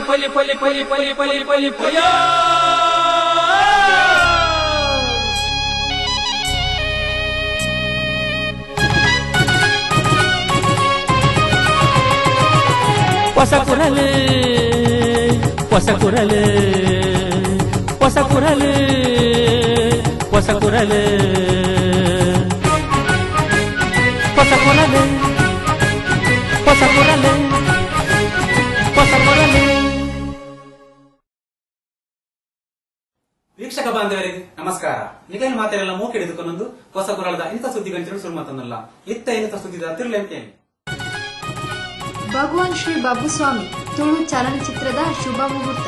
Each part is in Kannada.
ಪಲಿ ಪಲಿ ಪಲಿ ಪಲಿ ಪಲಿ ಪಲಿ ಪಯ ಹೊಸ ಕುರಲು ಹೊಸ ಕುರಲು ಹೊಸ ಕುರಲು ಹೊಸ ಕುರಲು ಹೊಸ ಕುರಲು ಹೊಸ ಕುರಲು ಹೊಸ ಕುರಲು ವೀಕ್ಷಕ ಬಾಂಧವರಿಗೆ ನಮಸ್ಕಾರ ನಿಗಲ್ ಮಾತೆಲ್ಲ ಮೂಕೆ ಹಿಡಿದುಕೊಂಡು ಹೊಸ ಕುರಳದ ಇಂಥ ಸುದ್ದಿ ಗಂಟಲು ಶುರು ಮಾತನ್ನಲ್ಲ ಇತ್ತ ಇಂಥ ಸುದ್ದಿದ ತಿರ್ಲೆಂತೇನೆ ಭಗವಾನ್ ಶ್ರೀ ಬಾಬುಸ್ವಾಮಿ ತುಳು ಚಲನಚಿತ್ರದ ಶುಭ ಮುಹೂರ್ತ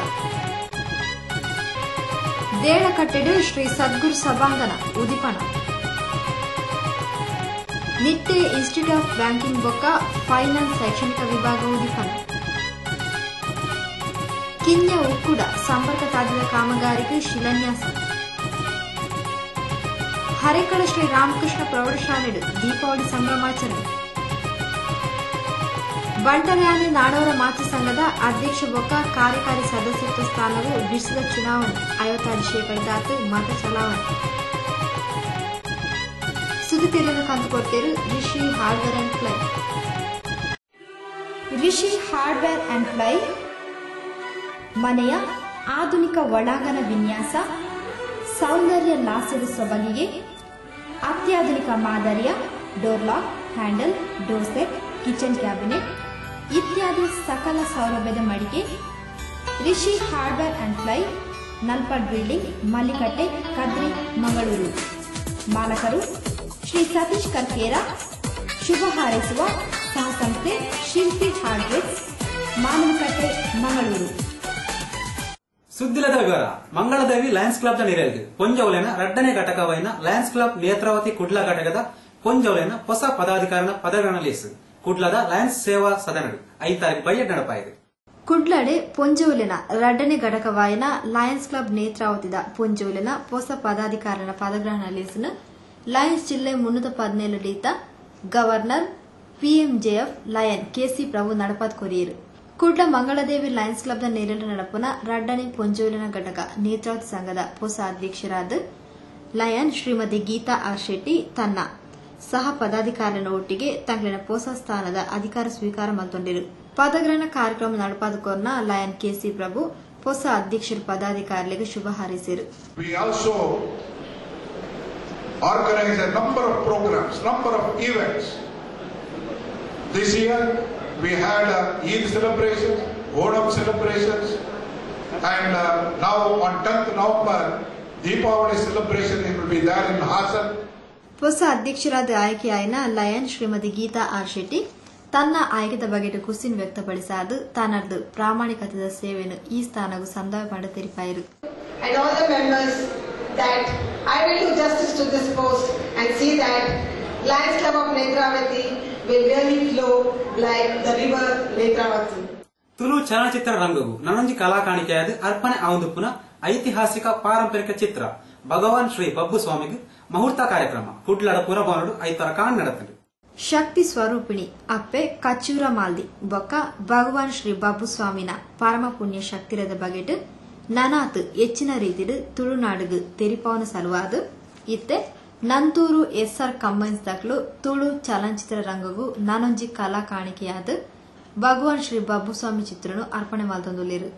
ದೇಳಕಟ್ಟೆಡು ಶ್ರೀ ಸದ್ಗುರು ಸಭಾಂಗಣ ಉದಿಪಣ ನಿಟ್ಟೆ ಇನ್ಸ್ಟಿಟ್ಯೂಟ್ ಆಫ್ ಬ್ಯಾಂಕಿಂಗ್ ಬೊಕ್ಕ ಫೈನಾನ್ಸ್ ಶೈಕ್ಷಣಿಕ ವಿಭಾಗ ಉದಿಪಣ ಕಿನ್ಯ ಉಕ್ಕುಡ ಸಂಪರ್ಕ ಸಾಧ್ಯದ ಕಾಮಗಾರಿಗೆ ಶಿಲಾನ್ಯಾಸ ಹರೇಕಳ ಶ್ರೀ ರಾಮಕೃಷ್ಣ ಪ್ರೌಢಶಾಲೆಡು ದೀಪಾವಳಿ ಸಂಭ್ರಮಾಚರಣೆ ಬಂಟರ್ಯಾನೆ ನಾಡೋರ ಮಾತೃ ಸಂಘದ ಅಧ್ಯಕ್ಷ ಬೊಕ್ಕ ಕಾರ್ಯಕಾರಿ ಸದಸ್ಯತ್ವ ಸ್ಥಾನವು ವಿಶ್ವದ ಚುನಾವಣೆ ಐವತ್ತಾರು ಶೇಕಡದಾತು ಮತ ಚಲಾವಣೆ ಸುದ್ದಿ ತಿಳಿದು ಕಂಡುಕೊಡ್ತೇರು Rishi hardware and ply Rishi hardware and ply ಮನೆಯ ಆಧುನಿಕ ಒಳಾಂಗಣ ವಿನ್ಯಾಸ ಸೌಂದರ್ಯ ಲಾಸ್ಯದ ಸೊಬಗಿಗೆ ಅತ್ಯಾಧುನಿಕ ಮಾದರಿಯ door lock handle door set kitchen cabinet ಇತ್ಯಾದಿ ಸಕಲ ಸೌಲಭ್ಯದ ಮಳಿಗೆ Rishi hardware and ply Nalpad building Mallikatte Kadri Mangaluru ಮಾಲಕರು ಶ್ರೀ ಸತೀಶ್ ಕರ್ಕೇರ ಶುಭ ಹಾರೈಸುವ ಸಹಸಂಸ್ಥೆ ಶಿಲ್ಪಿ ಹಾರ್ಡ್ವೇರ್ಸ್ ಮಾನವಕಟ್ಟೆ ಮಂಗಳೂರು ಸುದ್ದಿಲದ ವಿವರ ಮಂಗಳದೇವಿ ಲಯನ್ಸ್ ಕ್ಲಬ್ ದ ನಿರೆಲ್ಗೆ ಪೊಂಜೌಲೆನ ರಡ್ಡನೇ ಘಟಕವೈನ ಲಯನ್ಸ್ ಕ್ಲಬ್ ನೇತ್ರಾವತಿ ಕುಡ್ಲ ಘಟಕದ ಪೊಂಜೌಲೆನ ಹೊಸ ಪದಾಧಿಕಾರನ ಪದಗ್ರಹಣ ಲೇಸು ಕುಡ್ಲದ ಲಯನ್ಸ್ ಸೇವಾ ಸದನಡು ಐದು ತಾರೀಕು ಬೈಯಡ್ ನಡಪಾಯಿದೆ ಕುಡ್ಲಡೆ ಪೊಂಜೋಲಿನ ಎರಡನೇ ಘಟಕವಾಯಿನ ಲಯನ್ಸ್ ಕ್ಲಬ್ ನೇತ್ರಾವತಿದ ಪೊಂಜೋಲಿನ ಹೊಸ ಪದಾಧಿಕಾರನ ಪದಗ್ರಹಣ ಲೇಸನು ಲಯನ್ಸ್ ಜಿಲ್ಲೆ ಮುನ್ನೂತ ಪದಿನೇಳು ಡೀತ governor PMJF lion K C Prabhu ನಡಪಾತ್ ಕೊರಿಯರು ಕುಡ್ಲ ಮಂಗಳದೇವಿ ಲಯನ್ಸ್ ಕ್ಲಬ್ದ ನೇರಳು ನಡಪುನ ರಡ್ಡನೆ ಪೊಂಜೋಲಿನ ಘಟಕ ನೇತ್ರಾವತಿ ಸಂಘದ ಹೊಸ ಅಧ್ಯಕ್ಷರಾದ ಲಯನ್ ಶ್ರೀಮತಿ ಗೀತಾ ಆರ್ ಶೆಟ್ಟಿ ತನ್ನ ಸಹ ಪದಾಧಿಕಾರಿನ ಒಟ್ಟಿಗೆ ತಂಗಳಿನ ಹೊಸ ಸ್ಥಾನದ ಅಧಿಕಾರ ಸ್ವೀಕಾರ ಮಲ್ತೊಂಡಿರು ಪದಗ್ರಹಣ ಕಾರ್ಯಕ್ರಮ ನಡಪಾದಕೋರ್ನ ಲಯನ್ ಕೆಸಿ ಪ್ರಭು ಹೊಸ ಅಧ್ಯಕ್ಷರ ಪದಾಧಿಕಾರಿಗಳಿಗೆ ಶುಭ ಹಾರೈಸಿರು We also organize a number of programs, number of events. This year, we had uh, Eid celebrations, Onam celebrations, and uh, now on 10th November, Deepavali celebration it will be there in Hassan. ಹೊಸ ಅಧ್ಯಕ್ಷರಾದ ಆಯ್ಕೆಯಾಯಿನ ಲಯನ್ ಶ್ರೀಮತಿ ಗೀತಾ ಆರ್ ಶೆಟ್ಟಿ ತನ್ನ ಆಯ್ಕೆದ ಬಗೆಟ್ ಕುಸಿನ್ ವ್ಯಕ್ತಪಡಿಸಾದು ತಾನರ್ದು ಪ್ರಾಮಾಣಿಕತೆದ ಸೇವೆಯನ್ನು ಈ ಸ್ಥಾನಗೂ ಸಂದಾಯ ಮಾಡ ತೆರಿಪಾಯಿರು and all the members that I will do justice to this post and see that Lions Club of Netravati will really flow like the river Netravati. Tulu ಚಲನಚಿತ್ರ ರಂಗವು ನನೊಂಜಿ ಕಲಾ ಕಾಣಿಕೆಯಾದ ಅರ್ಪಣೆ ಆವಂದುಪುನ ಐತಿಹಾಸಿಕ ಪಾರಂಪರಿಕ ಚಿತ್ರ ಭಗವಾನ್ ಶ್ರೀ ಬಬ್ಬು ಸ್ವಾಮಿಗೆ ಮುಹೂರ್ತ ಕಾರ್ಯಕ್ರಮ ಕುಡ್ಲಡ ಪುರಭವನಡು ಐತರ ಕಾಣ್ ನಡೆತಂಡು ಶಕ್ತಿ ಸ್ವರೂಪಿಣಿ ಅಪ್ಪೆ ಕಚ್ಚೂರ ಮಾಲ್ದಿ ಬೊಕ್ಕ ಭಗವಾನ್ ಶ್ರೀ ಬಾಬು ಸ್ವಾಮಿನ ಪರಮ ಪುಣ್ಯ ಶಕ್ತಿರದ ಬಗೆಟ್ ನನಾತ್ ಹೆಚ್ಚಿನ ರೀತಿಡ್ ತುಳುನಾಡುಗು ತೆರಿಪವನ ಸಲುವಾದು ಇತ್ತೆ ನಂತೂರು ಎಸ್ಆರ್ ಕಂಬೈನ್ಸ್ ದಕ್ಲು ತುಳು ಚಲನಚಿತ್ರ ರಂಗಗೂ ನಾನೊಂಜಿ ಕಲಾ ಕಾಣಿಕೆಯಾದ ಭಗವಾನ್ ಶ್ರೀ ಬಾಬು ಸ್ವಾಮಿ ಚಿತ್ರನು ಅರ್ಪಣೆ ಮಲ್ತೊಂದುಲ್ಲೇರು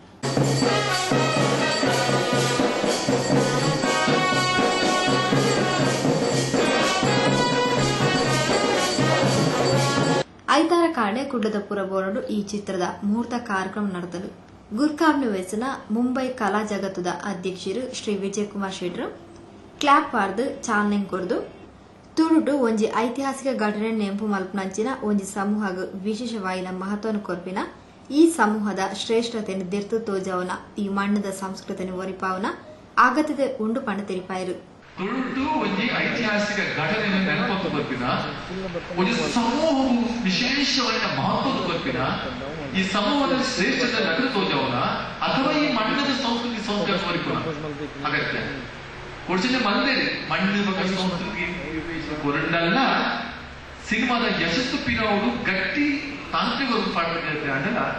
ಐತಾರ ಕಾಣೆ ಕುಡ್ಲದ ಪುರಬೋರಡು ಈ ಚಿತ್ರದ ಮುಹೂರ್ತ ಕಾರ್ಯಕ್ರಮ ನಡೆದಲು ಗುರ್ಕಾಬ್ನ ವಯಸ್ಸಿನ ಮುಂಬೈ ಕಲಾ ಜಗತ್ತದ ಅಧ್ಯಕ್ಷರು ಶ್ರೀ ವಿಜಯಕುಮಾರ್ ಶೆಟ್ರು ಕ್ಲಾಪ್ ಪಾರ್ದು ಚಾಲನೆ ಕೊಡ್ದು ತುಳುಡು ಒಂಜಿ ಐತಿಹಾಸಿಕ ಘಟನೆ ನೆಂಪು ಮಲ್ಪನಂಚಿನ ಒಂಜಿ ಸಮೂಹಗ ವಿಶೇಷವಾಯಿನ ಮಹತ್ವನ ಕೊರ್ಪಿನ ಈ ಸಮೂಹದ ಶ್ರೇಷ್ಠತೆಯನ್ನು ದೆರ್ತು ತೋಜವನ ಈ ಮಣ್ಣದ ಸಂಸ್ಕೃತಿಯನ್ನು ಒರಿಪಾವನ ಅಗತ್ಯತೆ ಉಂಡು ಪಂಡ ತೆರಿಪಾಯರು ತುಳುಟು ಒಂಜಿ ಐತಿಹಾಸಿಕ ಘಟನೆಯನ್ನು ನೆನಪತ್ತು ಬರ್ಪಿನ ಒಂದು ಸಮೂಹವು ವಿಶೇಷವಾದ ಮಹತ್ವದ ಬರ್ಪಿನ ಈ ಸಮೂಹದ ಶ್ರೇಷ್ಠತೆ ನಗರ ತೋಜವನ ಅಥವಾ ಈ ಮಣ್ಣದ ಸಂಸ್ಕೃತಿ ಸಂಸ್ಕಾರ ವರಿಪುನ ಅಗತ್ಯ ಕೊಡ್ಸಿನ ಮಂದೇರಿ ಮಣ್ಣು ಬಗ್ಗೆ ಸಂಸ್ಕೃತಿ ಕೊರಂಡಲ್ಲ ಸಿನಿಮಾದ ಯಶಸ್ಸು ಪಿನವರು ಗಟ್ಟಿ ತಾಂತ್ರಿಕ ಪಾಠ ಅಂಡಲ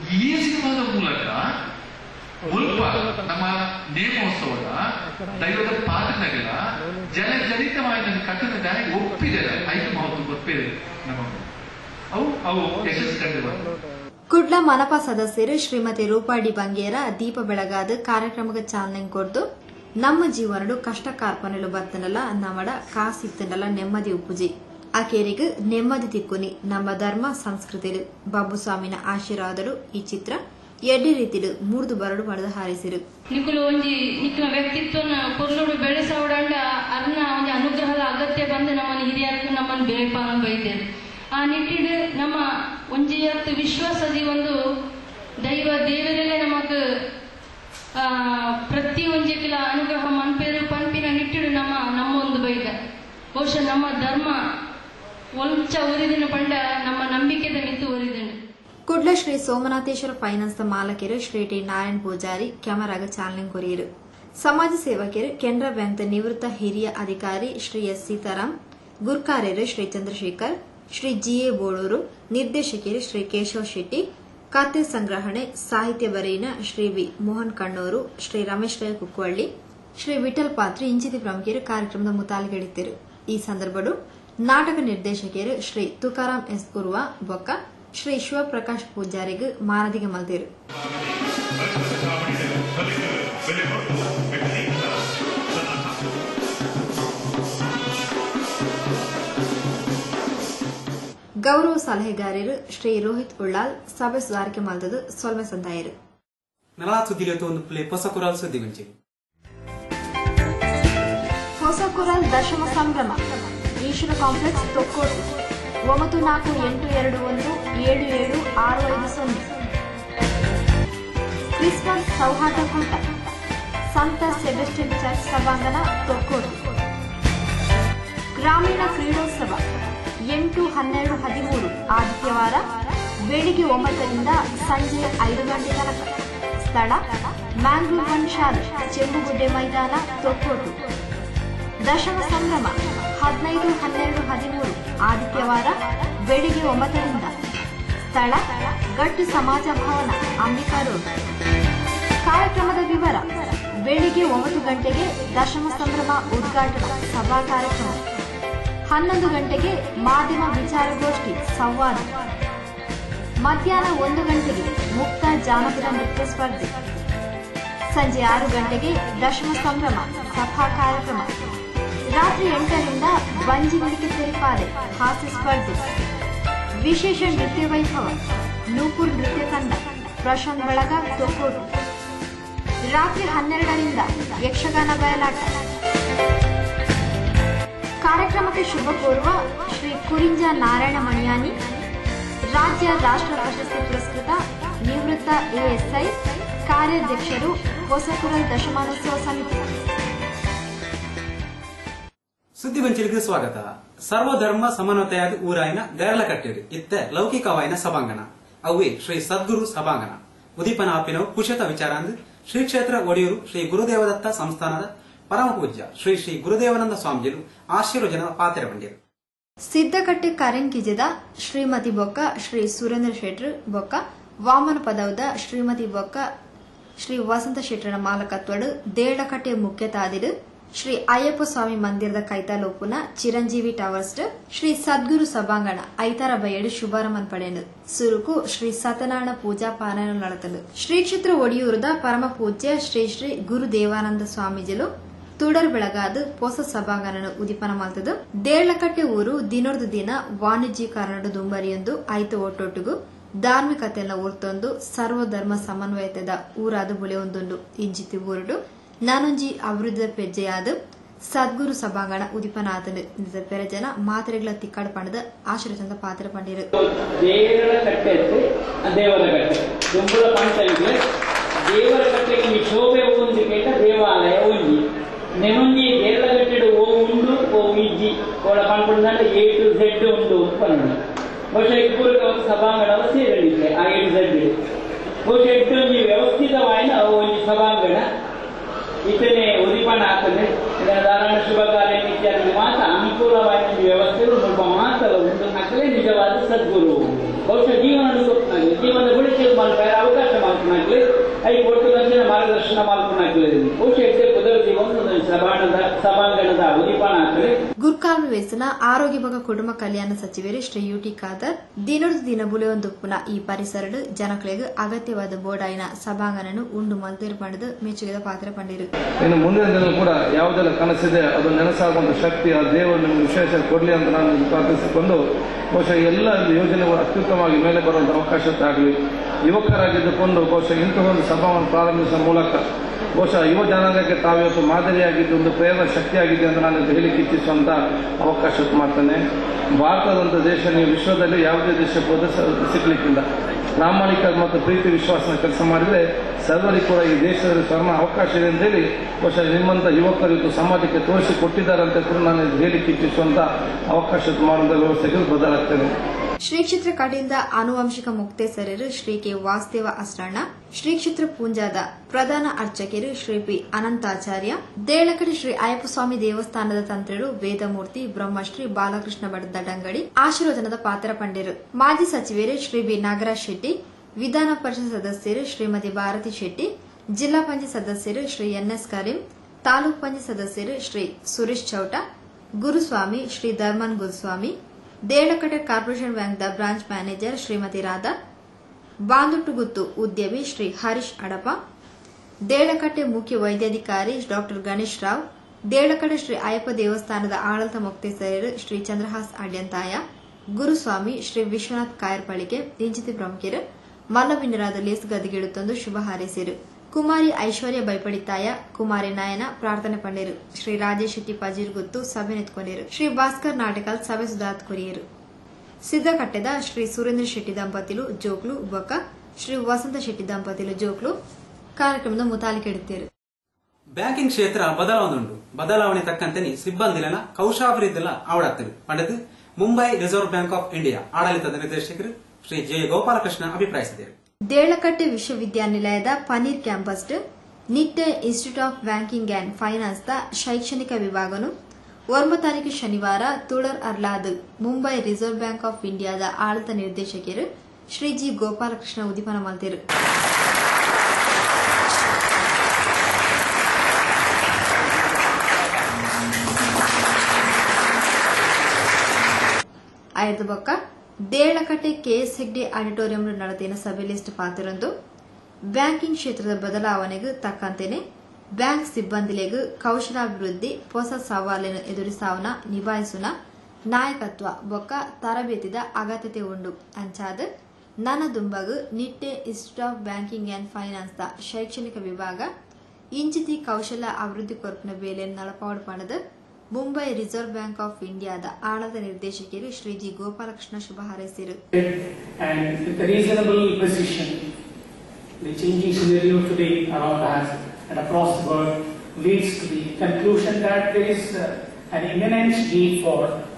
ಈ ಸಿನಿಮಾದ ಮೂಲಕ ಮುಲ್ಪ ನಮ್ಮ ನೇಮೋತ್ಸವದ ದೈವದ ಪಾತ್ರಗಳ ಜನ ಜನಿತವಾದ ಕಟ್ಟದ ದಾರಿ ಒಪ್ಪಿದ್ದಾರೆ ಐದು ಮಾತು ಒಪ್ಪಿದೆ ನಮಗೆ ಅವು ಅವು ಯಶಸ್ಸು ಕಂಡು ಕುಡ್ಲ ಮನಪಾ ಸದಸ್ಯರು ಶ್ರೀಮತಿ ರೂಪಾಡಿ ಬಂಗೇರ ದೀಪ ಬೆಳಗಾದ ಕಾರ್ಯಕ್ರಮಕ್ಕೆ ಚಾಲನೆ ಕೊಡ್ದು ನಮ್ಮ ಜೀವನಡು ಕಷ್ಟ ಕಾರ್ಪನೆಲು ಬರ್ತನಲ್ಲ ನಮ್ಮಡ ಕಾಸಿತ್ತನಲ್ಲ ನೆಮ್ಮದಿ ಉಪ್ಪುಜಿ ಆಕೇರಿಗೆ ನೆಮ್ಮದಿ ತಿಕ್ಕುನಿ ನಮ್ಮ ಧರ್ಮ ಸಂಸ್ಕೃತಿಲು ಬಾಬುಸ್ವಾಮಿನ ಆಶೀರ್ವಾದಡು ಈ ಚಿತ್ರ ಎಡ್ಡಿ ರೀತಿಲು ಮೂರ್ದು ಬರಡು ಪಡೆದು ಹಾರಿಸಿರು ನಿಕುಲು ಒಂಜಿ ನಿಕ್ಲ ವ್ಯಕ್ತಿತ್ವನ ಪೊರ್ಲುಡು ಬೆಳೆಸವಡಂಡ ಅರ್ನ ಒಂಜಿ ಅನುಗ್ರಹದ ಅಗತ್ಯ ಬಂದು ನಮ್ಮನ್ನು ಹಿರಿಯರ್ಕು ನಮ್ಮನ್ನು ಬೇಪಾನ ಬೈದೇರು ಆ ನಿಟ್ಟಿಡು ನಮ್ಮ ಒಂಜಿ ಅತ್ತು ವಿಶ್ವಾಸದಿ ಒಂದು ದೈವ ದೇವರಲ್ಲೇ ನಮಕ್ ಆ ಪ್ರತಿ ಒಂಜಿಕ್ಲ ಅನುಗ್ರಹ ಮನ್ಪೇರು ಪಂಪಿನ ನಿಟ್ಟಿಡು ನಮ್ಮ ನಮ್ಮ ಒಂದು ಬೈದ ಬಹುಶಃ ನಮ್ಮ ಧರ್ಮ ಒಂಚ ಒರಿದಿನ ಪಂಡ ನಮ್ಮ ನಂಬಿಕೆದ ಮಿತ್ತು ಒರಿದನು ಕುಡ್ಲ ಶ್ರೀ ಸೋಮನಾಥೇಶ್ವರ ಫೈನಾನ್ಸ್ ಮಾಲಕರು ಶ್ರೀ ಟಿ ನಾರಾಯಣ್ ಪೂಜಾರಿ ಕ್ಯಾಮರಾಗ ಚಾಲನೆ ಕೊರಿಯರು ಸಮಾಜ ಸೇವಕರು ಕೆನರಾ ಬ್ಯಾಂಕ್ ನಿವೃತ್ತ ಹಿರಿಯ ಅಧಿಕಾರಿ ಶ್ರೀ ಎಸ್ ಸೀತಾರಾಮ್ ಗುರ್ಕಾರ್ಯರು ಶ್ರೀ ಚಂದ್ರಶೇಖರ್ ಶ್ರೀ ಜಿಎ ಬೋಳೂರು ನಿರ್ದೇಶಕರು ಶ್ರೀ ಕೇಶವ್ ಶೆಟ್ಟಿ ಖಾತೆ ಸಂಗ್ರಹಣೆ ಸಾಹಿತ್ಯ ಬರೆಯಿನ ಶ್ರೀ ವಿ ಮೋಹನ್ ಕಣ್ಣೂರು ಶ್ರೀ ರಮೇಶ್ ರೈ ಕುಕ್ಕವಳ್ಳಿ ಶ್ರೀ ವಿಠಲ್ ಪಾತ್ರಿ ಇಂಚಿತಿ ಪ್ರಮುಖರು ಕಾರ್ಯಕ್ರಮದ ಮುತಾಲಿಗೆಡಿದ್ದರು ಈ ಸಂದರ್ಭಡು ನಾಟಕ ನಿರ್ದೇಶಕರು ಶ್ರೀ ತುಕಾರಾಂ ಎಸ್ ಉರ್ವ ಬೊಕ್ಕ ಶ್ರೀ ಶಿವಪ್ರಕಾಶ್ ಪೂಜಾರಿಗೆ ಮಾನದಿಗೆ ಮಲ್ದಿರು ಗೌರವ ಸಲಹೆಗಾರರು ಶ್ರೀ ರೋಹಿತ್ ಉಳ್ಳಾಲ್ ಸಭೆ ಸುಧಾರಿಕೆ ಮಲ್ದದು ಸೊಲ್ಮೆ ಸಂದಾಯರು ನಲಾ ಸುದ್ದಿಲತ್ತು ಒಂದು ಪ್ಲೇ ಹೊಸ ಕುರಾಲ್ ಸುದ್ದಿ ಗುಂಚಿ ಹೊಸ ಕುರಲ್ ದಶಮ ಸಂಭ್ರಮ ಈಶ್ವರ ಕಾಂಪ್ಲೆಕ್ಸ್ ತೊಕ್ಕೋಟು ಒಂಬತ್ತು ನಾಲ್ಕು ಎಂಟು ಎರಡು ಒಂದು ಏಳು ಏಳು ಆರು ಐದು ಸೊನ್ನೆ ಕ್ರಿಸ್ಮಸ್ ಸೌಹಾರ್ದಕೂಟ ಸಂತ ಸೆಬೆಸ್ಟಿನ್ ಚರ್ಚ್ ಸಭಾಂಗಣ ತೊಕ್ಕೋಟು ಗ್ರಾಮೀಣ ಕ್ರೀಡೋತ್ಸವ ಎಂಟು ಹನ್ನೆರಡು ಹದಿಮೂರು ಆದಿತ್ಯವಾರ ಬೆಳಿಗ್ಗೆ ಒಂಬತ್ತರಿಂದ ಸಂಜೆ ಐದು ಗಂಟೆ ತನಕ ಸ್ಥಳ ಮ್ಯಾಂಗ್ಳೂರ್ ಒನ್ ಶಾಲೆ ಚೆಂಬುಗುಡ್ಡೆ ಮೈದಾನ ತೊಕ್ಕೋಟು ದಶಮ ಸಂಭ್ರಮ ಹದಿನೈದು ಹನ್ನೆರಡು ಹದಿಮೂರು ಆದಿತ್ಯವಾರ ಬೆಳಿಗ್ಗೆ ಒಂಬತ್ತರಿಂದ ಸ್ಥಳ ಗಟ್ಟು ಸಮಾಜ ಭವನ ಅಂಬಿಕಾ ರೋಡ್ ಕಾರ್ಯಕ್ರಮದ ವಿವರ ಬೆಳಿಗ್ಗೆ ಒಂಬತ್ತು ಗಂಟೆಗೆ ದಶಮ ಸಂಭ್ರಮ ಉದ್ಘಾಟನಾ ಸಭಾ ಕಾರ್ಯಕ್ರಮ ಹನ್ನೊಂದು ಗಂಟೆಗೆ ಮಾಧ್ಯಮ ವಿಚಾರಗೋಷ್ಠಿ ಸಂವಾದ ಮಧ್ಯಾಹ್ನ ಒಂದು ಗಂಟೆಗೆ ಮುಕ್ತ ಜಾನಪದ ನೃತ್ಯ ಸ್ಪರ್ಧೆ ಸಂಜೆ ಆರು ಗಂಟೆಗೆ ದಶಮ ಸಂಭ್ರಮ ಸಭಾ ಕಾರ್ಯಕ್ರಮ ರಾತ್ರಿ ಎಂಟರಿಂದ ಬಂಜಿ ಮಿಡಿಕೆ ತೆರಿಪಾಲೆ ಹಾಸ್ಯ ಸ್ಪರ್ಧೆ ವಿಶೇಷ ನೃತ್ಯ ವೈಭವ ನೂಪುರ್ ನೃತ್ಯ ತಂಡ ಪ್ರಶಾಂತ್ ಬಳಗ ತೊಕ್ಕೋಟು ರಾತ್ರಿ ಹನ್ನೆರಡರಿಂದ ಯಕ್ಷಗಾನ ಬಯಲಾಟ ಕಾರ್ಯಕ್ರಮಕ್ಕೆ ಶುಭ ಕೋರುವ ಶ್ರೀ ಕುರಿಂಜ ನಾರಾಯಣ ಮಣಿಯಾನಿ ರಾಜ್ಯ ರಾಷ್ಟ್ರ ಪ್ರಶಸ್ತಿ ಪುರಸ್ಕೃತ ನಿವೃತ್ತ ಎಎಸ್ಐ ಕಾರ್ಯಾಧ್ಯಕ್ಷರು ಹೊಸಕುರಲ್ ದಶಮಾನೋತ್ಸವ ಸಮಿತಿ ಸುದ್ದಿ ಬಂಚಲಿಗೆ ಸ್ವಾಗತ ಸರ್ವಧರ್ಮ ಸಮನ್ವತೆಯಾದ ಊರಾಯಿನ ಗರಲಕಟ್ಟೇರಿ ಇತ್ತ ಲೌಕಿಕವಾಯಿನ ಸಭಾಂಗಣ ಅವೇ ಶ್ರೀ ಸದ್ಗುರು ಸಭಾಂಗಣ ಉದೀಪನ ಆಪಿನವು ಕುಶತ ವಿಚಾರಾಂದ್ ಶ್ರೀ ಕ್ಷೇತ್ರ ಒಡೆಯೂರು ಶ್ರೀ ಗುರುದೇವದತ್ತ ಸಂಸ್ಥಾನದ ಪರಮ ಪೂಜ್ಯ ಶ್ರೀ ಶ್ರೀ ಗುರುದೇವನಂದ ಸ್ವಾಮೀಜಿಲು ಆಶೀರ್ವಚನದ ಪಾತ್ರ ಬಂದಿರು ಸಿದ್ದಕಟ್ಟೆ ಕರೆಂಕಿಜದ ಶ್ರೀಮತಿ ಬೊಕ್ಕ ಶ್ರೀ ಸುರೇಂದ್ರ ಶೆಟ್ರ್ ಬೊಕ್ಕ ವಾಮನ ಪದವದ ಶ್ರೀಮತಿ ಬೊಕ್ಕ ಶ್ರೀ ವಸಂತ ಶೆಟ್ರನ ಮಾಲಕತ್ವಡು ದೇಳಕಟ್ಟೆ ಮುಖ್ಯ ತಾದಿಡು ಶ್ರೀ ಅಯ್ಯಪ್ಪ ಸ್ವಾಮಿ ಮಂದಿರದ ಕೈತಾಲೋಪುನ ಚಿರಂಜೀವಿ ಟವರ್ಸ್ ಶ್ರೀ ಸದ್ಗುರು ಸಭಾಂಗಣ ಐತಾರ ಬಯಡು ಶುಭಾರಂಭನ್ ಪಡೆಯಲು ಸುರುಕು ಶ್ರೀ ಸತ್ಯನಾರಾಯಣ ಪೂಜಾ ಪಾರಾಯಣ ನಡತಲು ಶ್ರೀ ಕ್ಷೇತ್ರ ಒಡಿಯೂರದ ಪರಮ ಪೂಜ್ಯ ಶ್ರೀ ಶ್ರೀ ಗುರು ದೇವಾನಂದ ಸ್ವಾಮೀಜಿಲು ತುಡರ್ ಬೆಳಗಾದ ಹೊಸ ಸಭಾಂಗಣ ಉದಿಪನ ಮಾಡ್ತದು ದೇಳಕಟ್ಟೆ ಊರು ದಿನೊರ್ದು ದಿನ ವಾಣಿಜ್ಯೀಕರಣದ ದುಂಬರಿಯೊಂದು ಐತ ಒಟ್ಟೊಟ್ಟಿಗೂ ಧಾರ್ಮಿಕತೆಯನ್ನ ಊರ್ತೊಂದು ಸರ್ವಧರ್ಮ ಸಮನ್ವಯತೆದ ಊರಾದ ಬುಳೆಯೊಂದುಂಡು ಇಂಜಿತಿ ಊರುಡು ನಾನೊಂಜಿ ಅಭಿವೃದ್ಧಿ ಪೆಜ್ಜೆಯಾದ ಸದ್ಗುರು ಸಭಾಂಗಣ ಉದಿಪನಾಥನ ಪೆರಜನ ಮಾತ್ರೆಗಳ ತಿಕ್ಕಾಡು ಪಣದ ಆಶ್ರಚಂದ ಪಾತ್ರ ಪಂಡಿರು ದೇವರ ಕಟ್ಟೆ ದೇವರ ಕಟ್ಟೆ ದುಂಬುಳ ಪಂಚವಿಗೆ ದೇವರ ಕಟ್ಟೆಗೆ ಈ ಶೋಭೆ ಒಂದು ಕೇಟ ದೇವಾಲಯ ಒಂಜಿ ನೆನೊಂಜಿ ದೇವರ ಕಟ್ಟೆಡು ಓ ಉಂಡು ಓ ಇಜ್ಜಿ ಓಳ ಪಂಪುಂದಂಡ ಎ ಟು ಝೆಡ್ ಉಂಡು ಪಂಡು ಬಹುಶಃ ಇಬ್ಬರಿಗೆ ಒಂದು ಸಭಾಂಗಣ ಸೇರಲಿಕ್ಕೆ ಆ ಎ ಟು ಝೆಡ್ ಬಹುಶಃ ಇಟ್ಟೊಂಜಿ ವ್ಯವಸ್ಥಿತವಾಯಿನ ಒಂಜಿ ಸಭಾಂಗಣ ಇತನೆ ಉದಿಪನ ಆಗ್ತದೆ ಇದರ ಧಾರಣ ಶುಭ ಕಾರ್ಯ ಇತ್ಯಾದಿ ಮಾತ್ರ ಅನುಕೂಲವಾದ ಒಂದು ವ್ಯವಸ್ಥೆ ಸ್ವಲ್ಪ ಮಾತ್ರ ಉಂಟು ಮಕ್ಕಳೇ ನಿಜವಾದ ಸದ್ಗುರು ಬಹುಶಃ ಜೀವನ ಕೊಟ್ಟಿನಾಗಲಿ ಜೀವನದ ಉಳಿಸಲು ಮಲ್ಪಾಯ ಅವಕಾಶ ಮಲ್ಪನಾಗ್ಲಿ ಐ ಒಟ್ಟು ನಂಚಿನ ಮಾರ್ಗದರ್ಶನ ಮಲ್ಪನಾಗ್ಲಿ ಬಹುಶಃ ಇದ್ದೇ ಪದವಿ ಒಂದು ಸಭಾಂಗಣದ ಸಭಾಂಗಣದ ಉದೀಪನ ಆಗ್ತದೆ ಗುರ್ಕಾಲ್ ವೇಸನ ಆರೋಗ್ಯ ಬಗ ಕುಟುಂಬ ಕಲ್ಯಾಣ ಸಚಿವರು ಶ್ರೀ ಯುಟಿ ಖಾದರ್ ದಿನದ ದಿನ ಬುಲೆಯೊಂದುಪ್ಪುನ ಈ ಪರಿಸರಡು ಜನಗಳಿಗೆ ಅಗತ್ಯವಾದ ಬೋಡಾಯಿನ ಸಭಾಂಗಣನು ಉಂಡು ಮಲ್ತೇರು ಪಡೆದು ಮೆಚ್ಚುಗೆದ ಪಾತ್ರ ಪಂಡಿರು ಇನ್ನು ಮುಂದಿನ ದಿನ ಕೂಡ ಯಾವುದೆಲ್ಲ ಕನಸಿದೆ ಅದು ನೆನಸಾಗುವಂತ ಶಕ್ತಿ ಆ ದೇವರು ನಿಮಗೆ ವಿಶೇಷ ಕೊಡಲಿ ಅಂತ ನಾನು ಪ್ರಾರ್ಥಿಸಿಕೊಂಡು ಬಹುಶಃ ಎಲ್ಲ ಯೋಜನೆಗಳು ಅತ್ಯುತ್ತಮವಾಗಿ ಮೇಲೆ ಬರುವಂತ ಅವಕಾಶತ್ತಾಗಲಿ ಯುವಕರಾಗಿದ್ದುಕೊಂಡು ಬಹುಶಃ ಇಂತಹ ಒಂದು ಸಭಾವನ್ನು ಪ್ರಾರಂಭಿಸುವ ಮೂಲಕ ಬಹುಶಃ ಯುವ ಜನಾಂಗಕ್ಕೆ ತಾವಿವತ್ತು ಮಾದರಿಯಾಗಿದ್ದು ಒಂದು ಪ್ರೇರಣ ಶಕ್ತಿಯಾಗಿದೆ ಅಂತ ನಾನು ಇದು ಹೇಳಿಕ್ಕೆ ಇಚ್ಛಿಸುವಂತ ಅವಕಾಶ ಮಾಡ್ತೇನೆ ಭಾರತದಂತ ದೇಶ ನೀವು ವಿಶ್ವದಲ್ಲಿ ಯಾವುದೇ ದೇಶಕ್ಕೆ ಹೋದ್ರೆ ಸ- ಸಿಗ್ಲಿಕ್ಕಿಲ್ಲ ಪ್ರಾಮಾಣಿಕ ಮತ್ತು ಪ್ರೀತಿ ವಿಶ್ವಾಸನ ಕೆಲಸ ಮಾಡಿದ್ರೆ ಸರ್ವರಿಗೂ ಕೂಡ ಈ ದೇಶದಲ್ಲಿ ಸ್ವರ್ಣ ಅವಕಾಶ ಇದೆ ಅಂತ ಹೇಳಿ ಬಹುಶಃ ನಿಮ್ಮಂತ ಯುವಕರು ಇವತ್ತು ಸಮಾಜಕ್ಕೆ ತೋರಿಸಿ ಕೊಟ್ಟಿದ್ದಾರೆ ಅಂತ ಕೂಡ ನಾನು ಇದು ಹೇಳಿಕ್ಕೆ ಇಚ್ಛಿಸುವಂತ ಅವಕಾಶ ಮಾಡುವಂತ ವ್ಯವಸ್ಥೆಗೆ ಬದಲಾಗ್ತೇನೆ ಶ್ರೀ ಕ್ಷೇತ್ರ ಕಡೆಯಿಂದ ಆನುವಂಶಿಕ ಮುಕ್ತೇಸರರು ಶ್ರೀ ಕೆ ವಾಸುದೇವ ಅಸ್ರಾಣ ಶ್ರೀ ಕ್ಷೇತ್ರ ಪೂಂಜಾದ ಪ್ರಧಾನ ಅರ್ಚಕರು ಶ್ರೀ ಪಿ ಅನಂತಾಚಾರ್ಯ ದೇಳಕಡಿ ಶ್ರೀ ಅಯ್ಯಪ್ಪಸ್ವಾಮಿ ದೇವಸ್ಥಾನದ ತಂತ್ರರು ವೇದಮೂರ್ತಿ ಬ್ರಹ್ಮಶ್ರೀ ಬಾಲಕೃಷ್ಣ ಭಟ್ ದಡಂಗಡಿ ಆಶೀರ್ವದನದ ಪಾತ್ರ ಪಂಡಿರು ಮಾಜಿ ಸಚಿವರು ಶ್ರೀ ಬಿ ನಾಗರಾಜ್ ಶೆಟ್ಟಿ ವಿಧಾನ ಪರಿಷತ್ ಸದಸ್ಯರು ಶ್ರೀಮತಿ ಭಾರತಿ ಶೆಟ್ಟಿ ಜಿಲ್ಲಾ ಪಂಚಾಯತ್ ಸದಸ್ಯರು ಶ್ರೀ ಎನ್ಎಸ್ ಕರೀಂ ತಾಲೂಕ್ ಪಂಚಾಯತ್ ಸದಸ್ಯರು ಶ್ರೀ ಸುರೇಶ್ ಚೌಟ ಗುರುಸ್ವಾಮಿ ಶ್ರೀ ಧರ್ಮನ್ ಗುರುಸ್ವಾಮಿ ದೇಳಕಟ್ಟೆ ಕಾರ್ಪೊರೇಷನ್ ಬ್ಯಾಂಕ್ದ ಬ್ರಾಂಚ್ ಮ್ಯಾನೇಜರ್ ಶ್ರೀಮತಿ ರಾಧಾ ಬಾಂದುಟುಗುತ್ತು ಉದ್ಯಮಿ ಶ್ರೀ ಹರೀಶ್ ಅಡಪ ದೇಳಕಟ್ಟೆ ಮುಖ್ಯ ವೈದ್ಯಾಧಿಕಾರಿ ಡಾಕ್ಟರ್ ಗಣೇಶ್ ರಾವ್ ದೇಳಕಟ್ಟೆ ಶ್ರೀ ಅಯ್ಯಪ್ಪ ದೇವಸ್ಥಾನದ ಆಡಳಿತ ಮುಕ್ತೇಸರರು ಶ್ರೀ ಚಂದ್ರಹಾಸ್ ಅಡ್ಯಂತಾಯ ಗುರುಸ್ವಾಮಿ ಶ್ರೀ ವಿಶ್ವನಾಥ್ ಕಾಯರ್ಪಳಿಕೆ ಇಂಚಿತಿ ಪ್ರಮುಖರು ಮಲ್ಲವಿನರಾದ ಲೇಸ್ ಗದಿಗಿಡುತ್ತೊಂದು ಶುಭ ಹಾರೈಸಿರು ಕುಮಾರಿ ಐಶ್ವರ್ಯ ಬೈಪಡಿತಾಯ ಕುಮಾರಿ ನಯನ ಪ್ರಾರ್ಥನೆ ಪಂಡಿರು ಶ್ರೀ ರಾಜೇಶ್ ಶೆಟ್ಟಿ ಪಜೀರ್ಗುತ್ತು ಸಭೆ ನೆತ್ಕೊಂಡಿರು ಶ್ರೀ ಭಾಸ್ಕರ್ ನಾಟಕಲ್ ಸಭೆ ಸುಧಾತ್ ಕೊರಿಯರು ಸಿದ್ದಕಟ್ಟೆದ ಶ್ರೀ ಸುರೇಂದ್ರ ಶೆಟ್ಟಿ ದಂಪತಿಲು ಜೋಕ್ಲು ಬೊಕ್ಕ ಶ್ರೀ ವಸಂತ ಶೆಟ್ಟಿ ದಂಪತಿಲು ಜೋಕ್ಲು ಕಾರ್ಯಕ್ರಮದ ಮುತಾಲಿಕೆಡುತ್ತಾರೆ ಬ್ಯಾಂಕಿಂಗ್ ಕ್ಷೇತ್ರ ಬದಲಾವಣೆಯುಂಡು ಬದಲಾವಣೆ ತಕ್ಕಂತೆ ಸಿಬ್ಬಂದಿಲನ ಕೌಶಾಭಿವೃದ್ಧಿಲ ಆವಡಾಗ್ತದೆ ಪಂಡದು Mumbai reserve bank of India ಆಡಳಿತದ ನಿರ್ದೇಶಕರು ಶ್ರೀ ಜೆ ಗೋಪಾಲಕೃಷ್ಣ ಅಭಿಪ್ರಾಯಿಸಿದರು ದೇಳಕಟ್ಟೆ ವಿಶ್ವವಿದ್ಯಾನಿಲಯದ Paneer campus Nitte institute of banking and finance ದ ಶೈಕ್ಷಣಿಕ ವಿಭಾಗನು ಒಂಬ ತಾರೀಕು ಶನಿವಾರ ತುಳರ್ ಅರ್ಲಾದ್ ಮುಂಬೈ ರಿಸರ್ವ್ ಬ್ಯಾಂಕ್ ಆಫ್ ಇಂಡಿಯಾದ ಆಡಳಿತ ನಿರ್ದೇಶಕರು ಶ್ರೀ ಜಿ ಗೋಪಾಲಕೃಷ್ಣ ಉದ್ದೀಪನ ಮಲ್ತಿರು ಆಯ್ದ ಬೊಕ್ಕ ದೇಳಕಟ್ಟೆ ಕೆಎಸ್ ಹೆಗ್ಡೆ ಆಡಿಟೋರಿಯಂ ನಡೆದಿನ ಸಭೆ ಲಿಸ್ಟ್ ಪಾತ್ರರಂದು ಬ್ಯಾಂಕಿಂಗ್ ಕ್ಷೇತ್ರದ ಬದಲಾವಣೆಗೂ ತಕ್ಕಂತೆನೆ ಬ್ಯಾಂಕ್ ಸಿಬ್ಬಂದಿಲೆಗೂ ಕೌಶಲಾಭಿವೃದ್ಧಿ ಹೊಸ ಸವಾಲಿನ ಎದುರಿಸಾವನ ನಿಭಾಯಿಸುನ ನಾಯಕತ್ವ ಬೊಕ್ಕ ತರಬೇತಿದ ಅಗತ್ಯತೆ ಉಂಡು ಅಂಚಾದ ನನ್ನ ದುಂಬಗು Nitte institute of banking and finance ದ ಶೈಕ್ಷಣಿಕ ವಿಭಾಗ ಇಂಚಿತಿ ಕೌಶಲ ಅಭಿವೃದ್ಧಿ ಕೊರಪಿನ ಬೇಲೆಯನ್ನು ನಳಪಾಡು ಪಣದ ಮುಂಬೈ ರಿಸರ್ವ್ ಬ್ಯಾಂಕ್ ಆಫ್ ಇಂಡಿಯಾದ ಆಳದ ನಿರ್ದೇಶಕರು ಶ್ರೀ ಜಿ ಗೋಪಾಲಕೃಷ್ಣ ಶುಭ ಹಾರೈಸಿರು and with a reasonable precision. The changing scenario today around us and across the world leads to the conclusion that there is uh, an imminent need for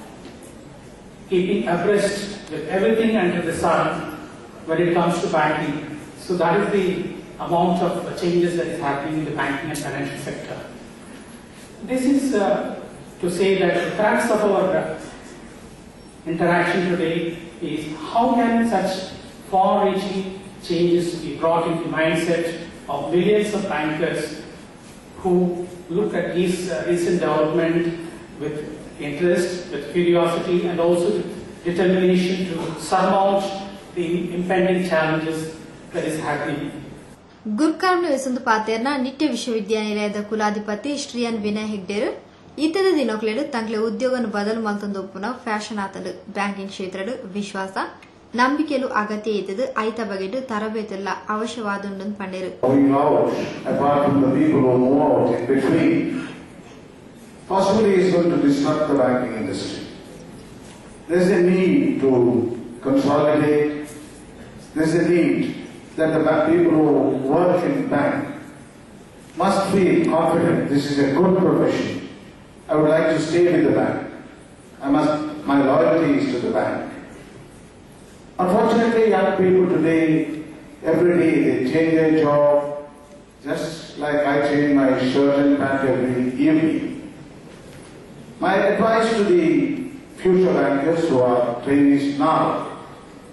keeping abreast with everything under the sun when it comes to banking. So that is the amount of changes that is happening in the banking and financial sector. This is uh, to say that the crux of our uh, interaction today is how can such far-reaching changes be brought into mindset of millions of bankers who look at this uh, recent development with interest, with curiosity, and also with determination to surmount the impending challenges that is happening. ಗುರ್ಕಾರ್ನು ಎಸೊಂದು ಪಾತೆರ್ನ ನಿಟ್ಯ ವಿಶ್ವವಿದ್ಯಾನಿಲಯದ ಕುಲಾಧಿಪತಿ ಶ್ರೀಯನ್ ವಿನಯ್ ಹೆಗ್ಡೇರು ಇತದ ದಿನಕ್ಲೆಡು ತಂಗ್ಲೆ ಉದ್ಯೋಗನು ಬದಲು ಮಲ್ತೊಂದು ಒಪ್ಪುನ ಫ್ಯಾಷನ್ ಆತಡು ಬ್ಯಾಂಕಿಂಗ್ ಕ್ಷೇತ್ರಡು ವಿಶ್ವಾಸ ನಂಬಿಕೆಲು ಅಗತ್ಯ ಇದ್ದದು ಐತ ಬಗೆಡು ತರಬೇತಿಲ್ಲ ಅವಶ್ಯವಾದುಂಡು ಪಂಡೇರು going out, apart from the people who move out in between, possibly is going to disrupt the banking industry. There's a need to consolidate. There's a need that the ba- people who work in bank must feel confident this is a good profession. I would like to stay with the bank. I must, my loyalty is to the bank. Unfortunately, young people today, every day they change their job, just like I change my shirt and pant every evening. My advice to the future bankers who are trainees now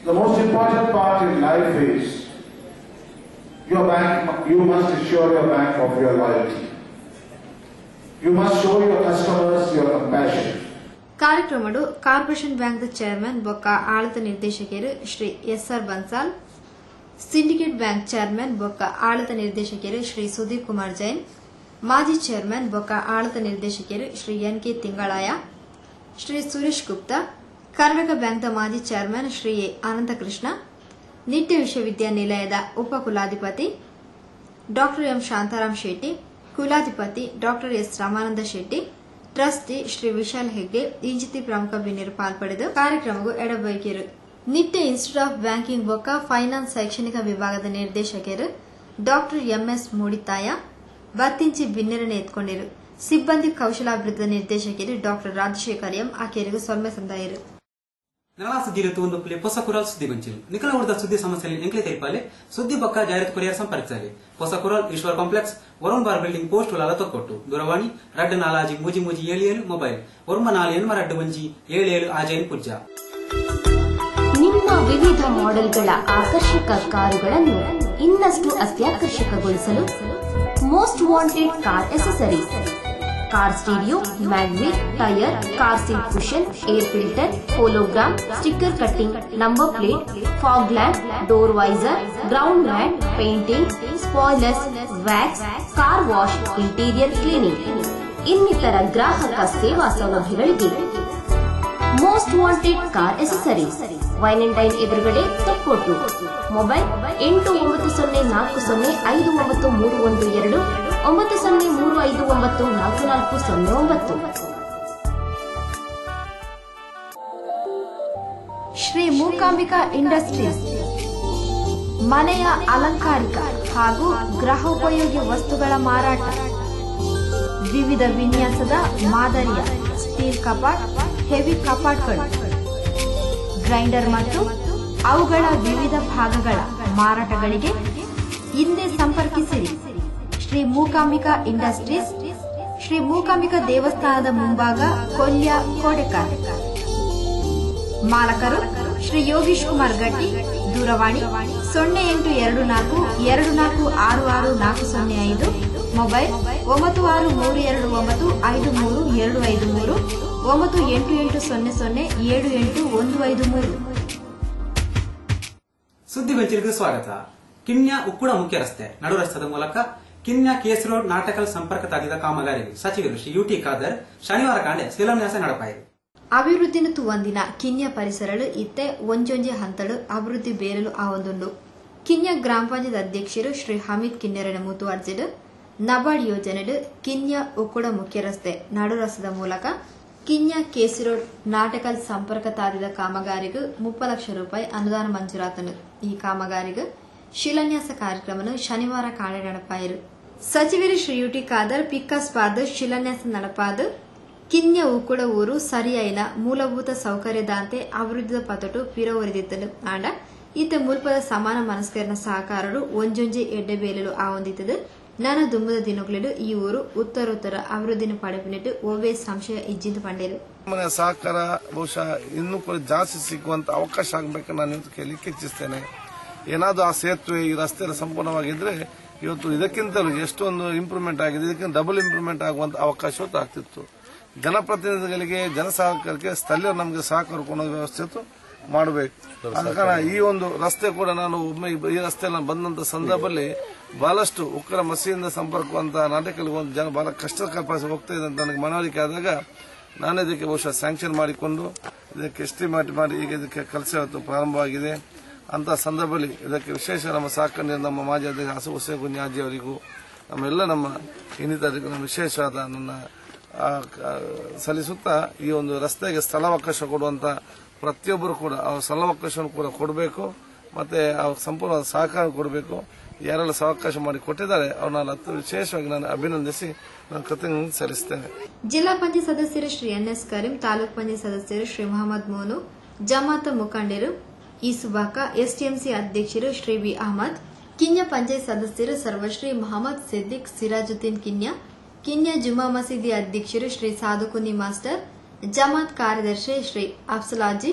The most important part in life is your bank, you must assure your bank of your loyalty. You must show your customers your compassion. ಕಾರ್ಯಕ್ರಮಡು ಕಾರ್ಪೊರೇಷನ್ ಬ್ಯಾಂಕ್ ಚೇರ್ಮನ್ ಬೊಕ್ಕ ಆಡಳಿತ ನಿರ್ದೇಶಕರು Shri S R Bansal syndicate bank chairman ಬೊಕ್ಕ ಆಡಳಿತ ನಿರ್ದೇಶಕರು ಶ್ರೀ ಸುದೀಪ್ ಕುಮಾರ್ ಜೈನ್ ಮಾಜಿ ಚೇರ್ಮನ್ ಬೊಕ್ಕ ಆಡಳಿತ ನಿರ್ದೇಶಕರು ಶ್ರೀ ಎನ್ ಕೆ ತಿಂಗಳಾಯ ಶ್ರೀ ಸುರೇಶ್ ಗುಪ್ತಾ ಕರ್ನಾಟಕ ಬ್ಯಾಂಕ್ದ ಮಾಜಿ ಚೇರ್ಮನ್ ಶ್ರೀ ಎ ಅನಂತಕೃಷ್ಣ ನಿಟ್ಯ ವಿಶ್ವವಿದ್ಯಾನಿಲಯದ ಉಪ ಕುಲಾಧಿಪತಿ ಡಾಕ್ಟರ್ ಎಂ ಶಾಂತಾರಾಮ್ ಶೆಟ್ಟಿ ಕುಲಾಧಿಪತಿ doctor S Ramananda Shetty trustee Shri Vishal Hegde ಇಂಜಿತಿ ಪ್ರಮುಖ ಗಣ್ಯರು ಪಾಲ್ಪಡೆದು ಕಾರ್ಯಕ್ರಮವು ಎಡಬೈಕಿರು ನಿಟ್ಯ ಇನ್ಸ್ಟಿಟ್ಯೂಟ್ ಆಫ್ ಬ್ಯಾಂಕಿಂಗ್ ಬೊಕ್ಕ ಫೈನಾನ್ಸ್ ಶೈಕ್ಷಣಿಕ ವಿಭಾಗದ ನಿರ್ದೇಶಕರು ಡಾಕ್ಟರ್ ಎಂಎಸ್ ಮೂಡಿತಾಯ ಬತ್ತಿಂಚಿ ಬಿನ್ನೆರನೆ ಎತ್ಕೊಂಡಿರು ಸಿಬ್ಬಂದಿ ಕೌಶಲಾಭಿವೃದ್ಧಿ ನಿರ್ದೇಶಕರು ಡಾಕ್ಟರ್ ರಾಜಶೇಖರ್ ಎಂ ಆಕೆಯರಿಗೂ ಸೊಲ್ಮೆ ಸಂದಾಯರು ನಗಳ ಸುದ್ದಿ ಇರುತ್ತು ಒಂದು ಪ್ಲೇ ಹೊಸ ಕುರಾಲ್ ಸುದ್ದಿ ಗೊಂಚಿಲು ನಿಖಲ ಉಳಿದ ಸುದ್ದಿ ಸಮಸ್ಯೆಯಲ್ಲಿ ಎಂಕ್ಲೆ ತೈಪಾಲೆ ಸುದ್ದಿ ಪಕ್ಕ ಜಾಹೀರಾತು ಕೊರಿಯರ್ ಸಂಪರ್ಕಿಸಲಿ ಹೊಸ Kural Eshwar complex Varun bar building post Ullal Thokkottu ದೂರವಾಣಿ ರಡ್ಡು ನಾಲಾಜಿ ಮೂಜಿ ಮೂಜಿ ಏಳು ಏಳು ಮೊಬೈಲ್ ಒರ್ಮ ನಾಲು ಎನ್ಮ ರಡ್ಡು ಒಂಜಿ ಏಳು ಏಳು ಆಜೈನ್ ಪುಜ್ಜ ನಿಮ್ಮ ವಿವಿಧ ಮಾಡೆಲ್ಗಳ ಆಕರ್ಷಕ ಕಾರುಗಳನ್ನು ಇನ್ನಷ್ಟು ಅತ್ಯಾಕರ್ಷಕಗೊಳಿಸಲು most wanted car accessories car stereo magnet tyre car seat cushion air filter hologram sticker cutting number plate fog lamp door visor ground mat painting spoilers wax car wash interior cleaning ಇನ್ನಿತರ ಗ್ರಾಹಕ ಸೇವಾ ಸೌಲಭ್ಯಗಳಿಗೆ most wanted car accessories wine and dine ಎದುರುಗಡೆ ತೊಕ್ಕೊಟ್ಟು ಮೊಬೈಲ್ ಎಂಟು ಒಂಬತ್ತು ಸೊನ್ನೆ ನಾಲ್ಕು ಸೊನ್ನೆ ಐದು ಒಂಬತ್ತು ಮೂರು ಒಂದು ಎರಡು ಒಂಬತ್ತು ಸೊನ್ನೆ ಮೂರು ಐದು ಒಂಬತ್ತು ನಾಲ್ಕು ನಾಲ್ಕು ಸೊನ್ನೆ ಒಂಬತ್ತು ಶ್ರೀ ಮೂಕಾಂಬಿಕಾ ಇಂಡಸ್ಟ್ರೀಸ್ ಮನೆಯ ಅಲಂಕಾರಿಕ ಹಾಗೂ ಗೃಹೋಪಯೋಗಿ ವಸ್ತುಗಳ ಮಾರಾಟ ವಿವಿಧ ವಿನ್ಯಾಸದ ಮಾದರಿಯ ಸ್ಟೀಲ್ ಕಪಾಟ್ ಹೆವಿ ಕಪಾಟ್ಗಳು ಗ್ರೈಂಡರ್ ಮತ್ತು ಅವುಗಳ ವಿವಿಧ ಭಾಗಗಳ ಮಾರಾಟಗಳಿಗೆ ಹಿಂದೆ ಸಂಪರ್ಕಿಸಿರಿ ಶ್ರೀ ಮೂಕಾಂಬಿಕಾ ಇಂಡಸ್ಟ್ರೀಸ್ ಶ್ರೀ ಮೂಕಾಂಬಿಕಾ ದೇವಸ್ಥಾನದ ಮುಂಭಾಗ ಕೊಲ್ಯ ಕೋಡೆಕಾರ್ ಮಾಲಕರು ಶ್ರೀ ಯೋಗೀಶ್ ಕುಮಾರ್ ಗಟ್ಟಿ ದೂರವಾಣಿ ಸೊನ್ನೆ ಎಂಟು ಎರಡು ನಾಲ್ಕು ಎರಡು ನಾಲ್ಕು ಆರು ಆರು ನಾಲ್ಕು ಸೊನ್ನೆ ಐದು ಮೊಬೈಲ್ ಒಂಬತ್ತು ಆರು ಮೂರು ಎರಡು ಒಂಬತ್ತು ಐದು ಮೂರು ಎರಡು ಐದು ಮೂರು ಒಂಬತ್ತು ಎಂಟು ಎಂಟು ಸೊನ್ನೆ ಸೊನ್ನೆ ಏಳು ಎಂಟು ಒಂದು ಐದು ಮೂರು ಸುದ್ದಿ ಗೊಂಚಿಲಿಗೆ ಸ್ವಾಗತ ಕಿನ್ಯ ಉಕ್ಕುಡ ಮುಖ್ಯ ರಸ್ತೆ ನಡು ರಸ್ತೆದ ಮೂಲಕ ಕಿನ್ಯ ಕೇಸ್ ರೋಡ್ ನಾಟಕಲ್ ಸಂಪರ್ಕ ತಾಗಿದ ಕಾಮಗಾರಿ ಸಚಿವರು ಶ್ರೀ ಯುಟಿ ಖಾದರ್ ಶನಿವಾರ ಕಾಂಡೆ ಶಿಲಾನ್ಯಾಸ ನಡಪಾಯಿರು ಅಭಿವೃದ್ಧಿನ ತುವಂದಿನ ಕಿನ್ಯ ಪರಿಸರಳು ಇತ್ತೆ ಒಂಜೊಂಜಿ ಹಂತಡು ಅಭಿವೃದ್ಧಿ ಬೇರಲು ಆವೊಂದುಂಡು ಕಿನ್ಯ ಗ್ರಾಮ ಪಂಚಾಯತ್ ಅಧ್ಯಕ್ಷರು ಶ್ರೀ ಹಮೀದ್ ಕಿನ್ನೆರನ ಮುತುವರ್ಜಿಡು ನಬಾರ್ಡ್ ಯೋಜನೆಡು ಕಿನ್ಯ ಉಕ್ಕುಡ ಮುಖ್ಯ ರಸ್ತೆ ನಡು ರಸ್ತೆದ ಮೂಲಕ ಕಿನ್ಯ ಕೇಸಿ ರೋಡ್ ನಾಟಕಲ್ ಸಂಪರ್ಕ ತಾದಿದ ಕಾಮಗಾರಿಗೂ ಮುಪ್ಪ ಲಕ್ಷ ರೂಪಾಯಿ ಅನುದಾನ ಮಂಜೂರಾತನು ಈ ಕಾಮಗಾರಿಗೂ ಶಿಲಾನ್ಯಾಸ ಕಾರ್ಯಕ್ರಮನು ಶನಿವಾರ ಕಾಣೆ ನಡಪಾಯಿರು ಸಚಿವರು ಶ್ರೀ ಯುಟಿ ಖಾದರ್ ಪಿಕ್ಕಾಸ್ ಪಾದ ಶಿಲಾನ್ಯಾಸ ನಡಪಾದು ಕಿನ್ಯ ಉಕ್ಕುಡ ಊರು ಸರಿಯೈನ ಮೂಲಭೂತ ಸೌಕರ್ಯದಾಂತೆ ಅಭಿವೃದ್ಧಿದ ಪತಟು ಪಿರವರಿದಿತ್ತಲು ಆಂಡ ಈತ ಮುಲ್ಪದ ಸಮಾನ ಮನಸ್ಕರನ ಸಹಕಾರರು ಒಂಜೊಂಜಿ ಎಡ್ಡೆಬೇಲಲು ಆವೊಂದಿತ್ತದು ನನ್ನ ದುಂಬದ ದಿನಗಳಿಡು ಈ ಊರು ಉತ್ತರೋತ್ತರ ಅಭಿವೃದ್ಧಿನ ಪಡೆಪಿನಿಟ್ಟು ಓವೇ ಸಂಶಯ ಇಜ್ಜಿಂದು ಪಂಡೇರು ಮನೆ ಸಹಕಾರ ಬಹುಶಃ ಇನ್ನೂ ಕೂಡ ಜಾಸ್ತಿ ಸಿಗುವಂತ ಅವಕಾಶ ಆಗಬೇಕು ನಾನು ಇವತ್ತು ಕೇಳಲಿಕ್ಕೆ ಇಚ್ಛಿಸ್ತೇನೆ ಏನಾದರೂ ಆ ಸೇತುವೆ ಈ ರಸ್ತೆ ಸಂಪೂರ್ಣವಾಗಿದ್ರೆ ಇವತ್ತು ಇದಕ್ಕಿಂತಲೂ ಎಷ್ಟೊಂದು ಇಂಪ್ರೂವ್ಮೆಂಟ್ ಆಗಿದೆ ಇದಕ್ಕಿಂತ ಡಬಲ್ ಇಂಪ್ರೂವ್ಮೆಂಟ್ ಆಗುವಂತ ಅವಕಾಶ ಇವತ್ತು ಆಗ್ತಿತ್ತು ಜನಪ್ರತಿನಿಧಿಗಳಿಗೆ ಜನಸಹಕಾರಕ್ಕೆ ಸ್ಥಳೀಯರು ನಮಗೆ ಸಹಕಾರ ಕೊಡೋ ವ್ಯವಸ್ಥೆ ಇತ್ತು ಮಾಡಬೇಕು ಆದ ಕಾರಣ ಈ ಒಂದು ರಸ್ತೆ ಕೂಡ ನಾನು ಒಮ್ಮೆ ಈ ರಸ್ತೆ ನಾನು ಬಂದಂತ ಸಂದರ್ಭದಲ್ಲಿ ಬಹಳಷ್ಟು ಉಕ್ಕರ ಮಸೀದಿಂದ ಸಂಪರ್ಕವಂತ ನಾಟಕಗಳಿಗೆ ಒಂದು ಜನ ಬಹಳ ಕಷ್ಟಕರ ಪರಿಸ್ಥಿತಿ ಹೋಗ್ತಾ ಇದೆ ಅಂತ ನನಗೆ ಮನವರಿಕೆ ಆದಾಗ ನಾನು ಇದಕ್ಕೆ ಬಹುಶಃ ಸ್ಯಾಂಕ್ಷನ್ ಮಾಡಿಕೊಂಡು ಇದಕ್ಕೆ ಎಸ್ಟಿಮೇಟ್ ಮಾಡಿ ಈಗ ಇದಕ್ಕೆ ಕೆಲಸ ಇವತ್ತು ಪ್ರಾರಂಭವಾಗಿದೆ ಅಂತ ಸಂದರ್ಭದಲ್ಲಿ ಇದಕ್ಕೆ ವಿಶೇಷ ನಮ್ಮ ಸಹಕಾರ ನೀಡಿದ ನಮ್ಮ ಮಾಜಿ ಅಧ್ಯಕ್ಷ ಹಸು ಹುಸೇನ್ ಗುನ್ಯಾಜಿ ಅವರಿಗೂ ನಮ್ಮೆಲ್ಲ ನಮ್ಮ ಇನ್ನಿತರಿಗೂ ನಮ್ಮ ವಿಶೇಷವಾದ ನನ್ನ ಆ, ಕ- ಸಲ್ಲಿಸುತ್ತಾ ಈ ಒಂದು ರಸ್ತೆಗೆ ಸ್ಥಳಾವಕಾಶ ಕೊಡುವಂತ ಪ್ರತಿಯೊಬ್ಬರು ಕೂಡ ಆ ಸ್ಥಳಾವಕಾಶವನ್ನು ಕೂಡ ಕೊಡಬೇಕು ಮತ್ತೆ ಆ ಸಂಪೂರ್ಣ ಸಹಕಾರ ಕೊಡಬೇಕು ಯಾರೆಲ್ಲ ಅವಕಾಶ ಮಾಡಿ ಕೊಟ್ಟಿದ್ದಾರೆ ಅವ್ರನ್ನ ಅತಿ ವಿಶೇಷವಾಗಿ ನಾನು ಅಭಿನಂದಿಸಿ ನಾನು ಕೃತಜ್ಞತೆ ಸಲ್ಲಿಸ್ತೇನೆ ಜಿಲ್ಲಾ ಪಂಚಾಯತ್ ಸದಸ್ಯರು ಶ್ರೀ ಎನ್ ಎಸ್ ಕರೀಂ ತಾಲೂಕ್ ಪಂಚಾಯತ್ ಸದಸ್ಯರು ಶ್ರೀ ಮೊಹಮ್ಮದ್ ಮೋನು ಜಮಾತ ಮುಖಂಡರು ಈ ಸುಬಾಕ ಎಸ್ಟಿಎಂಸಿ ಅಧ್ಯಕ್ಷರು ಶ್ರೀ ಬಿ ಅಹಮದ್ ಕಿನ್ಯ ಪಂಚಾಯತ್ ಸದಸ್ಯರು ಸರ್ವಶ್ರೀ ಮೊಹಮ್ಮದ್ ಸಿದ್ದಿಕ್ ಸಿರಾಜುದ್ದೀನ್ ಕಿನ್ಯ ಕಿನ್ಯ ಜುಮಾ ಮಸೀದಿ ಅಧ್ಯಕ್ಷರು ಶ್ರೀ ಸಾದುಕುನಿ ಮಾಸ್ಟರ್ ಜಮಾತ್ ಕಾರ್ಯದರ್ಶಿ ಶ್ರೀ ಅಫ್ಸಲಾಜಿ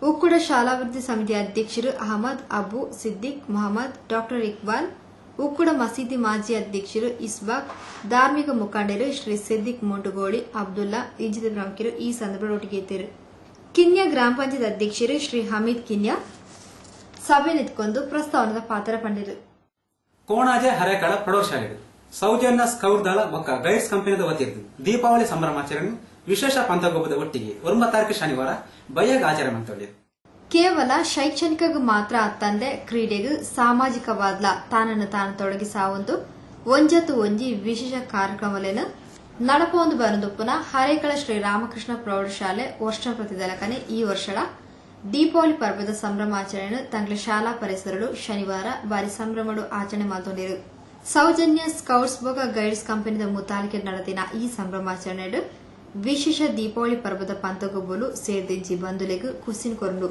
ಉಕ್ಕುಡ ಶಾಲಾಭಿವೃದ್ಧಿ ಸಮಿತಿ ಅಧ್ಯಕ್ಷರು ಅಹಮದ್ ಅಬು ಸಿದ್ದಿಕ್ ಮೊಹಮ್ಮದ್ ಡಾಕ್ಟರ್ ಇಕ್ಬಾಲ್ ಉಕ್ಕುಡ ಮಸೀದಿ ಮಾಜಿ ಅಧ್ಯಕ್ಷರು ಇಸ್ಬಾಕ್ ಧಾರ್ಮಿಕ ಮುಖಂಡರು ಶ್ರೀ ಸಿದ್ದಿಕ್ ಮುಂಡುಗೋಳಿ ಅಬ್ದುಲ್ಲಾ ಇಜಿದ ಪ್ರಮುಖರು ಈ ಸಂದರ್ಭದಲ್ಲಿ ಒಟ್ಟಿಗೆ ಇದ್ದರು ಕಿನ್ಯಾ ಗ್ರಾಮ ಪಂಚಾಯತ್ ಅಧ್ಯಕ್ಷರು ಶ್ರೀ ಹಮೀದ್ ಕಿನ್ಯಾ ಸಭೆ ನಿಂತ್ಕೊಂಡು ಪ್ರಸ್ತಾವನದ ಪಾತ್ರ ಪಂಡಿರು ಕೋಣಾಜೆ ಹರೇಕಳ ಪ್ರೌಢಶಾಲೆಗಳು ಸೌಜನ್ಯ ಸ್ಕೌಟ್ ದಳ ಬೊಕ್ಕ ಗೈಡ್ಸ್ ಕಂಪನಿದ ವತಿಯದ್ದು ದೀಪಾವಳಿ ಸಂಭ್ರಮಾಚರಣೆ ವಿಶೇಷ ಪಂಥಗೊಬ್ಬದ ಒಟ್ಟಿಗೆ ಒಂಬತ್ತು ತಾರೀಕು ಶನಿವಾರ ಬಯ್ಯಾಗ ಆಚರಣೆ ಮಾಡ್ತಾರೆ ಕೇವಲ ಶೈಕ್ಷಣಿಕಗೂ ಮಾತ್ರ ಅತ್ತಂದೆ ಕ್ರೀಡೆಗೂ ಸಾಮಾಜಿಕವಾದ್ಲ ತಾನನ್ನು ತಾನು ತೊಡಗಿಸಾವೊಂದು ಒಂಜತ್ತು ಒಂಜಿ ವಿಶೇಷ ಕಾರ್ಯಕ್ರಮಲೇನು ನಡಪೊಂದು ಬರಂದುಪ್ಪುನ ಹರೇಕಳ ಶ್ರೀ ರಾಮಕೃಷ್ಣ ಪ್ರೌಢಶಾಲೆ ವರ್ಷ ಪ್ರತಿದಲಕನೆ ಈ ವರ್ಷದ ದೀಪಾವಳಿ ಪರ್ವದ ಸಂಭ್ರಮಾಚರಣೆ ತಂಗ್ಳ ಶಾಲಾ ಪರಿಸರಡು ಶನಿವಾರ ಬಾರಿ ಸಂಭ್ರಮಡು ಆಚರಣೆ ಮಾಡ್ಕೊಂಡಿರು ಸೌಜನ್ಯ ಸ್ಕೌಟ್ಸ್ ಬೊಗ ಗೈಡ್ಸ್ ಕಂಪನಿದ ಮುತಾಲಿಕೆ ನಡೆದಿನ ಈ ಸಂಭ್ರಮಾಚರಣೆ ವಿಶೇಷ ದೀಪಾವಳಿ ಪರ್ವದ ಪಂತಗೊಬ್ಬಲು ಸೇರ್ದಿಂಚಿ ಬಂಧುಲೆಗೂ ಕುಸಿನ್ ಕೊರಂಡು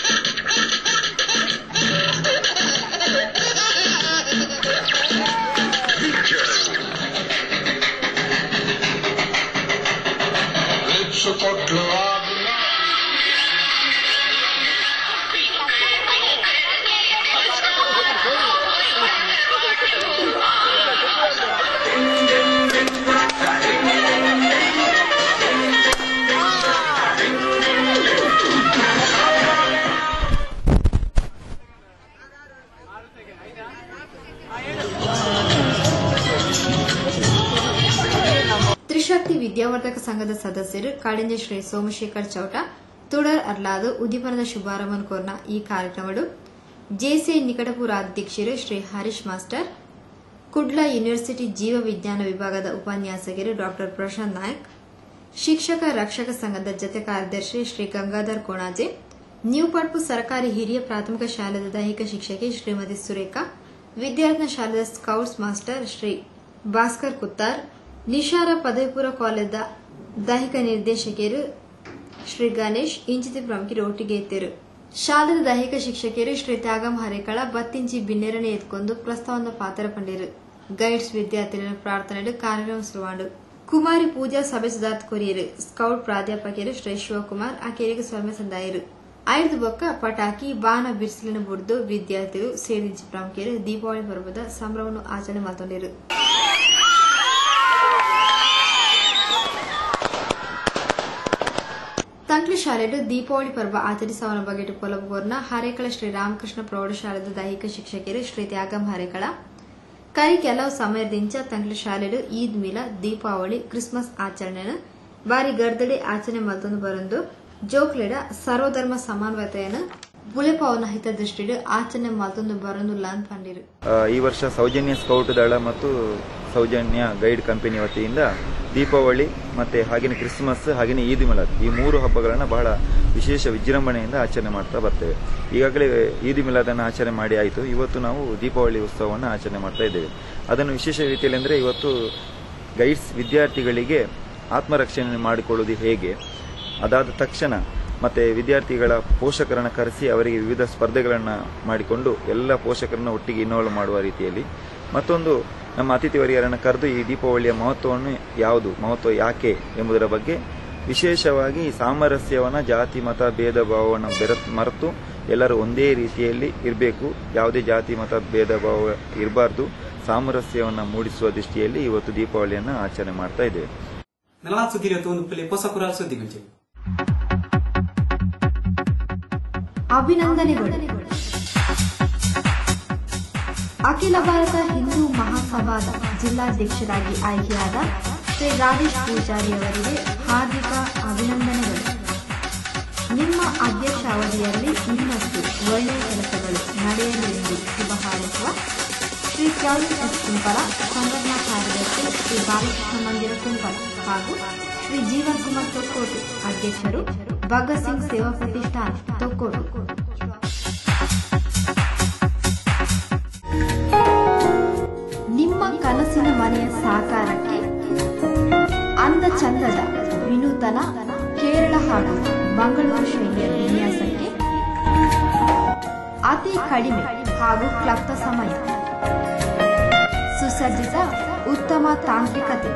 ತ್ರಿಶಕ್ತಿ ವಿದ್ಯಾವರ್ಧಕ ಸಂಘದ ಸದಸ್ಯರು ಕಾಳಿಂಜ ಶ್ರೀ ಸೋಮಶೇಖರ್ ಚೌಟ ತುಡರ್ ಅರ್ಲಾದು ಉದಿಪನದ ಶುಭಾರಂಭ ಕೋರ್ನ ಈ ಕಾರ್ಯಕ್ರಮಡು ಜೆಸಿಐ ನಿಕಟಪುರ ಅಧ್ಯಕ್ಷರು ಶ್ರೀ ಹರೀಶ್ ಮಾಸ್ಟರ್ ಕುಡ್ಲ ಯೂನಿವರ್ಸಿಟಿ ಜೀವ ವಿಜ್ಞಾನ ವಿಭಾಗದ ಉಪನ್ಯಾಸಕರು ಡಾ ಪ್ರಶಾಂತ್ ನಾಯಕ್ ಶಿಕ್ಷಕ ರಕ್ಷಕ ಸಂಘದ ಜತೆ ಕಾರ್ಯದರ್ಶಿ ಶ್ರೀ ಗಂಗಾಧರ್ ಕೋಣಾಜೆ ನ್ಯೂ ಪಡ್ಪು ಸರ್ಕಾರಿ ಹಿರಿಯ ಪ್ರಾಥಮಿಕ ಶಾಲೆದ ದೈಹಿಕ ಶಿಕ್ಷಕಿ ಶ್ರೀಮತಿ ಸುರೇಖಾ ವಿದ್ಯಾರ್ಥಿ ಶಾಲೆದ ಸ್ಕೌಟ್ಸ್ ಮಾಸ್ಟರ್ ಶ್ರೀ ಭಾಸ್ಕರ್ ಕುತ್ತಾರ್ ನಿಶಾರ ಪದವಿಪೂರ್ವ ಕಾಲೇಜದ ದೈಹಿಕ ನಿರ್ದೇಶಕಿಯರು ಶ್ರೀ ಗಣೇಶ್ ಇಂಚಿತಿ ಪ್ರಮುಖರು ಒಟ್ಟಿಗೆ ಇದ್ದರು ಶಾಲೆದ ದೈಹಿಕ ಶಿಕ್ಷಕಿಯರು ಶ್ರೀ ತ್ಯಾಗಂ ಹರೇಕಳ ಬತ್ತಿಂಚಿ ಬಿನ್ನೆರನೆ ಎತ್ಕೊಂಡು ಪ್ರಸ್ತಾವದ ಪಾತ್ರ ಪಂಡಿರು ಗೈಡ್ಸ್ ವಿದ್ಯಾರ್ಥಿಗಳ ಪ್ರಾರ್ಥನೆಡು ಕಾರ್ಯಕ್ರಮ ಶುರುವಾಂಡು ಕುಮಾರಿ ಪೂಜಾ ಸಭೆ ಸುಧಾರ್ಥ ಕೊರಿಯರು ಸ್ಕೌಟ್ ಪ್ರಾಧ್ಯಾಪಕರು ಶ್ರೀ ಶಿವಕುಮಾರ್ ಆಕೆಯರಿಗೆ ಸ್ವಾಮಿ ಸಂದಾಯರು ಐದು ಬೊಕ್ಕ ಪಟಾಕಿ ಬಾನ ಬಿರ್ಸಿಲಿನ ಬುಡ್ದು ವಿದ್ಯಾರ್ಥಿಗಳು ಸೇರಿಸಿ ಪ್ರಮುಖರು ದೀಪಾವಳಿ ಪರ್ವದ ಸಂಭ್ರಮವನ್ನು ಆಚರಣೆ ಮಾಡಿಕೊಂಡಿರು ತಂಕ್ಲಿ ಶಾಲೆಡು ದೀಪಾವಳಿ ಪರ್ವ ಆಚರಿಸುವನ ಬಗೆಟು ಪೊಲಬೂರ್ನ ಹರೇಕಳ ಶ್ರೀ ರಾಮಕೃಷ್ಣ ಪ್ರೌಢಶಾಲೆದ ದೈಹಿಕ ಶಿಕ್ಷಕರು ಶ್ರೀ ತ್ಯಾಗಂ ಹರೇಕಳ ಕೈ ಕೆಲವು ಸಮಯದಿಂದ ತಂಕ್ಲಿ ಶಾಲೆಡು ಈದ್ ಮಿಲ ದೀಪಾವಳಿ ಕ್ರಿಸ್ಮಸ್ ಆಚರಣೆನ ಬಾರಿ ಗರ್ದಡೆ ಆಚರಣೆ ಮಲ್ತೊಂದು ಬರಂದು ಜೋಕ್ಲೆಡ ಸರ್ವಧರ್ಮ ಸಮಾನತೆಯನ್ನು ಬುಳೆಪಾವನ ಹಿತದೃಷ್ಟಿಡು ಆಚರಣೆ ಮಲ್ತೊಂದು ಬರಂದು ಲಾನ್ ಪಂಡಿರು ಆ, ಈ ವರ್ಷ ಸೌಜನ್ಯ ಸ್ಕೌಟ್ ದಳ ಮತ್ತು ಸೌಜನ್ಯ ಗೈಡ್ ಕಂಪನಿ ವತಿಯಿಂದ ದೀಪಾವಳಿ ಮತ್ತೆ ಹಾಗೆಯೇ ಕ್ರಿಸ್ಮಸ್ ಹಾಗೆಯೇ ಈದ್ ಮಿಲಾದ್ ಈ ಮೂರು ಹಬ್ಬಗಳನ್ನು ಬಹಳ ವಿಶೇಷ ವಿಜೃಂಭಣೆಯಿಂದ ಆಚರಣೆ ಮಾಡ್ತಾ ಬರ್ತೇವೆ ಈಗಾಗಲೇ ಈದ್ ಮಿಲಾದನ್ನು ಆಚರಣೆ ಮಾಡಿ ಆಯಿತು ಇವತ್ತು ನಾವು ದೀಪಾವಳಿ ಉತ್ಸವವನ್ನು ಆಚರಣೆ ಮಾಡ್ತಾ ಇದ್ದೇವೆ ಅದನ್ನು ವಿಶೇಷ ರೀತಿಯಲ್ಲಿ ಅಂದರೆ ಇವತ್ತು ಗೈಡ್ಸ್ ವಿದ್ಯಾರ್ಥಿಗಳಿಗೆ ಆತ್ಮರಕ್ಷಣೆ ಮಾಡಿಕೊಳ್ಳುವುದು ಹೇಗೆ ಅದಾದ ತಕ್ಷಣ ಮತ್ತೆ ವಿದ್ಯಾರ್ಥಿಗಳ ಪೋಷಕರನ್ನು ಕರೆಸಿ ಅವರಿಗೆ ವಿವಿಧ ಸ್ಪರ್ಧೆಗಳನ್ನು ಮಾಡಿಕೊಂಡು ಎಲ್ಲ ಪೋಷಕರನ್ನು ಒಟ್ಟಿಗೆ ಇನ್ವಾಲ್ವ್ ಮಾಡುವ ರೀತಿಯಲ್ಲಿ ಮತ್ತೊಂದು ನಮ್ಮ ಅತಿಥಿ ವರ್ಯರನ್ನು ಕರೆದು ಈ ದೀಪಾವಳಿಯ ಮಹತ್ವವನ್ನು ಯಾವುದು ಮಹತ್ವ ಯಾಕೆ ಎಂಬುದರ ಬಗ್ಗೆ ವಿಶೇಷವಾಗಿ ಸಾಮರಸ್ಯವನ್ನು ಜಾತಿ ಮತ ಭೇದ ಭಾವವನ್ನು ಬೆರ ಮರೆತು ಎಲ್ಲರೂ ಒಂದೇ ರೀತಿಯಲ್ಲಿ ಇರಬೇಕು ಯಾವುದೇ ಜಾತಿ ಮತ ಭೇದ ಭಾವ ಇರಬಾರ್ದು ಸಾಮರಸ್ಯವನ್ನು ಮೂಡಿಸುವ ದೃಷ್ಟಿಯಲ್ಲಿ ಇವತ್ತು ದೀಪಾವಳಿಯನ್ನು ಆಚರಣೆ ಮಾಡ್ತಾ ಇದ್ದೇವೆ ನೆಲಾ ಸುದ್ದಿ ಒಂದು ಪಲ್ಲಿ ಹೊಸ ಕುರಾಲ್ ಸುದ್ದಿ ಗುಂಚೆ ಅಭಿನಂದನೆಗಳು ಅಖಿಲ ಭಾರತ ಹಿಂದೂ ಮಹಾಸಭಾದ ಜಿಲ್ಲಾಧ್ಯಕ್ಷರಾಗಿ ಆಯ್ಕೆಯಾದ ಶ್ರೀ ರಾಜೇಶ್ ಪೂಜಾರಿ ಅವರಿಗೆ ಹಾರ್ದಿಕ ಅಭಿನಂದನೆಗಳು ನಿಮ್ಮ ಅಧ್ಯಕ್ಷ ಅವಧಿಯಲ್ಲಿ ಇನ್ನಷ್ಟು ಒಳ್ಳೆಯ ಕೆಲಸಗಳು ನಡೆಯಲಿ ಎಂದು ಶುಭ ಹಾರೈಸುವ ಶ್ರೀ ಕ್ಯಾವಿನ್ ಎಸ್ ಕುಂಪಲ ಸಂಘಟನಾ ಕಾರ್ಯದರ್ಶಿ ಶ್ರೀ ಬಾಲಕೃಷ್ಣ ಮಂದಿರ ಕುಂಪಲ ಹಾಗೂ ಶ್ರೀ ಜೀವನ್ ಕುಮಾರ್ ತೊಕ್ಕೋಟು ಅಧ್ಯಕ್ಷರು ಭಗತ್ ಸಿಂಗ್ ಸೇವಾ ಪ್ರತಿಷ್ಠಾನ ತೊಕ್ಕೋಟು ನಿಮ್ಮ ಕನಸಿನ ಮನೆಯ ಸಾಕಾರಕ್ಕೆ ಅಂದ ಚಂದದ ವಿನೂತನ ಕೇರಳ ಹಾಗೂ ಮಂಗಳೂರು ಶೈಲಿಯ ವಿನ್ಯಾಸಕ್ಕೆ ಅತಿ ಕಡಿಮೆ ಹಾಗೂ ಕ್ಲಪ್ತ ಸಮಯ ಸುಸಜ್ಜಿತ ಉತ್ತಮ ತಾಂತ್ರಿಕತೆ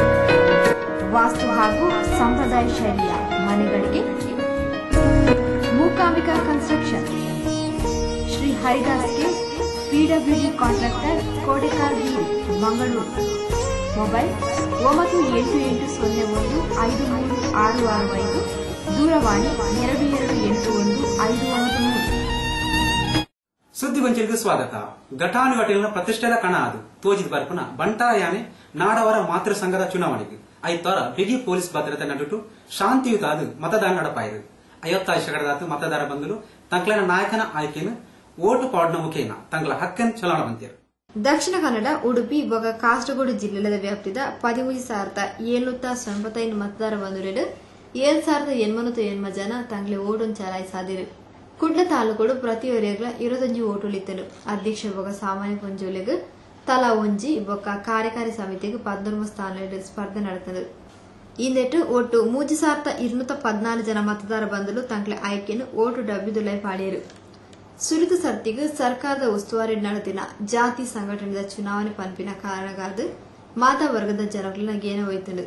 ವಾಸ್ತು ಹಾಗೂ ಸಂಪ್ರದಾಯ ಶೈಲಿಯ ಮನೆಗಳಿಗೆ ಮೂಕಾಂಬಿಕಾ ಕನ್ಸ್ಟ್ರಕ್ಷನ್ ಶ್ರೀ ಹರಿದಾಸ್ಗೆ PWD contractor Kodekar Beeru Mangaluru mobile ಒಂಬತ್ತು ಎಂಟು ಎಂಟು ಸೊನ್ನೆ ಒಂದು ಐದು ಮೂರು ಆರು ಆರು ಐದು ದೂರವಾಣಿ ಎರಡು ಎರಡು ಎಂಟು ಒಂದು ಐದು ಒಂದು ಮೂರು ಸುದ್ದಿ ಗೊಂಚಲಿಗೆ ಸ್ವಾಗತ ಘಟಾನುಘಟಿನ ಪ್ರತಿಷ್ಠೆದ ಕಣ ಅದು ತೋಜಿದ ಬರ್ಪುನ ಬಂಟಾಯಾನೆ ನಾಡವರ ಮಾತೃ ಸಂಘದ ಚುನಾವಣೆಗೆ ಐತಾರ ಬಿಗಿ ಪೊಲೀಸ್ ಭದ್ರತೆ ನಡುಟು ಶಾಂತಿಯುತ ಅದು ಮತದಾನ ನಡಪಾಯಿರು ಐವತ್ತಾರು ಶೇಕಡದಾತು ಮತದಾರ ಬಂದಲು ತಂಕ್ಲನ ನಾಯಕನ ಆಯ್ಕೆಯನ್ನು ಓಟು ಪಾಡ್ನ ಮುಖೇನ ತಂಗ್ಲ ಹಕ್ಕನ್ ಚಲಾವಣೆ ಬಂತಿರು ದಕ್ಷಿಣ ಕನ್ನಡ ಉಡುಪಿ ಬೊಗ ಕಾಸರಗೋಡು ಜಿಲ್ಲೆల ವ್ಯಾಪ್ತಿದ ಪದಿಮೂಜಿ ಸಾವಿರದ ಏಳ್ನೂತ್ತ ಸೊಂಬತ್ತೈದು ಮತದಾರ ಬಂದುರೆಡು ಏಳು ಸಾವಿರದ ಎಣ್ಮನೂತ್ತು ಎಣ್ಮ ಜನ ತಂಗ್ಲೆ ಓಟೊಂದು ಚಲಾಯಿಸಾದಿರು ಕುಡ್ಲ ತಾಲೂಕುಡು ಪ್ರತಿ ಒರೆಗ್ಲ ಇರುವತ್ತಂಜಿ ಓಟುಲಿತ್ತನು ಅಧ್ಯಕ್ಷ ಬೊಗ ಸಾಮಾನ್ಯ ಪುಂಜೋಲೆಗ್ ತಲಾ ಒಂಜಿ ಬೊಕ್ಕ ಕಾರ್ಯಕಾರಿ ಸಮಿತಿಗೆ ಪದ್ನೊಂಬತ್ತು ಸ್ಥಾನ ಸ್ಪರ್ಧೆ ನಡೆತದು ಇಂದೆಟ್ಟು ಒಟ್ಟು ಮೂಜಿ ಸಾವಿರದ ഇരുന്നൂತ್ತ ಪದ್ನಾಲ್ಕು ಜನ ಮತದಾರ ಬಂದಲು ತಂಕ್ಲೆ ಆಯ್ಕೆಯನ್ನು ಓಟು ಡಬ್ಬಿದುಲೈ ಪಾಡಿಯರು ಸುರಿದು ಸರ್ತಿಗೆ ಸರ್ಕಾರದ ಉಸ್ತುವಾರಿ ನಡೆದಿನ ಜಾತಿ ಸಂಘಟನೆದ ಚುನಾವಣೆ ಪಂಪಿನ ಕಾರಣಗಾದ ಮಾತಾ ವರ್ಗದ ಜನಗಳನ್ನ ಗೇನ ಹೋಯ್ತಂಡು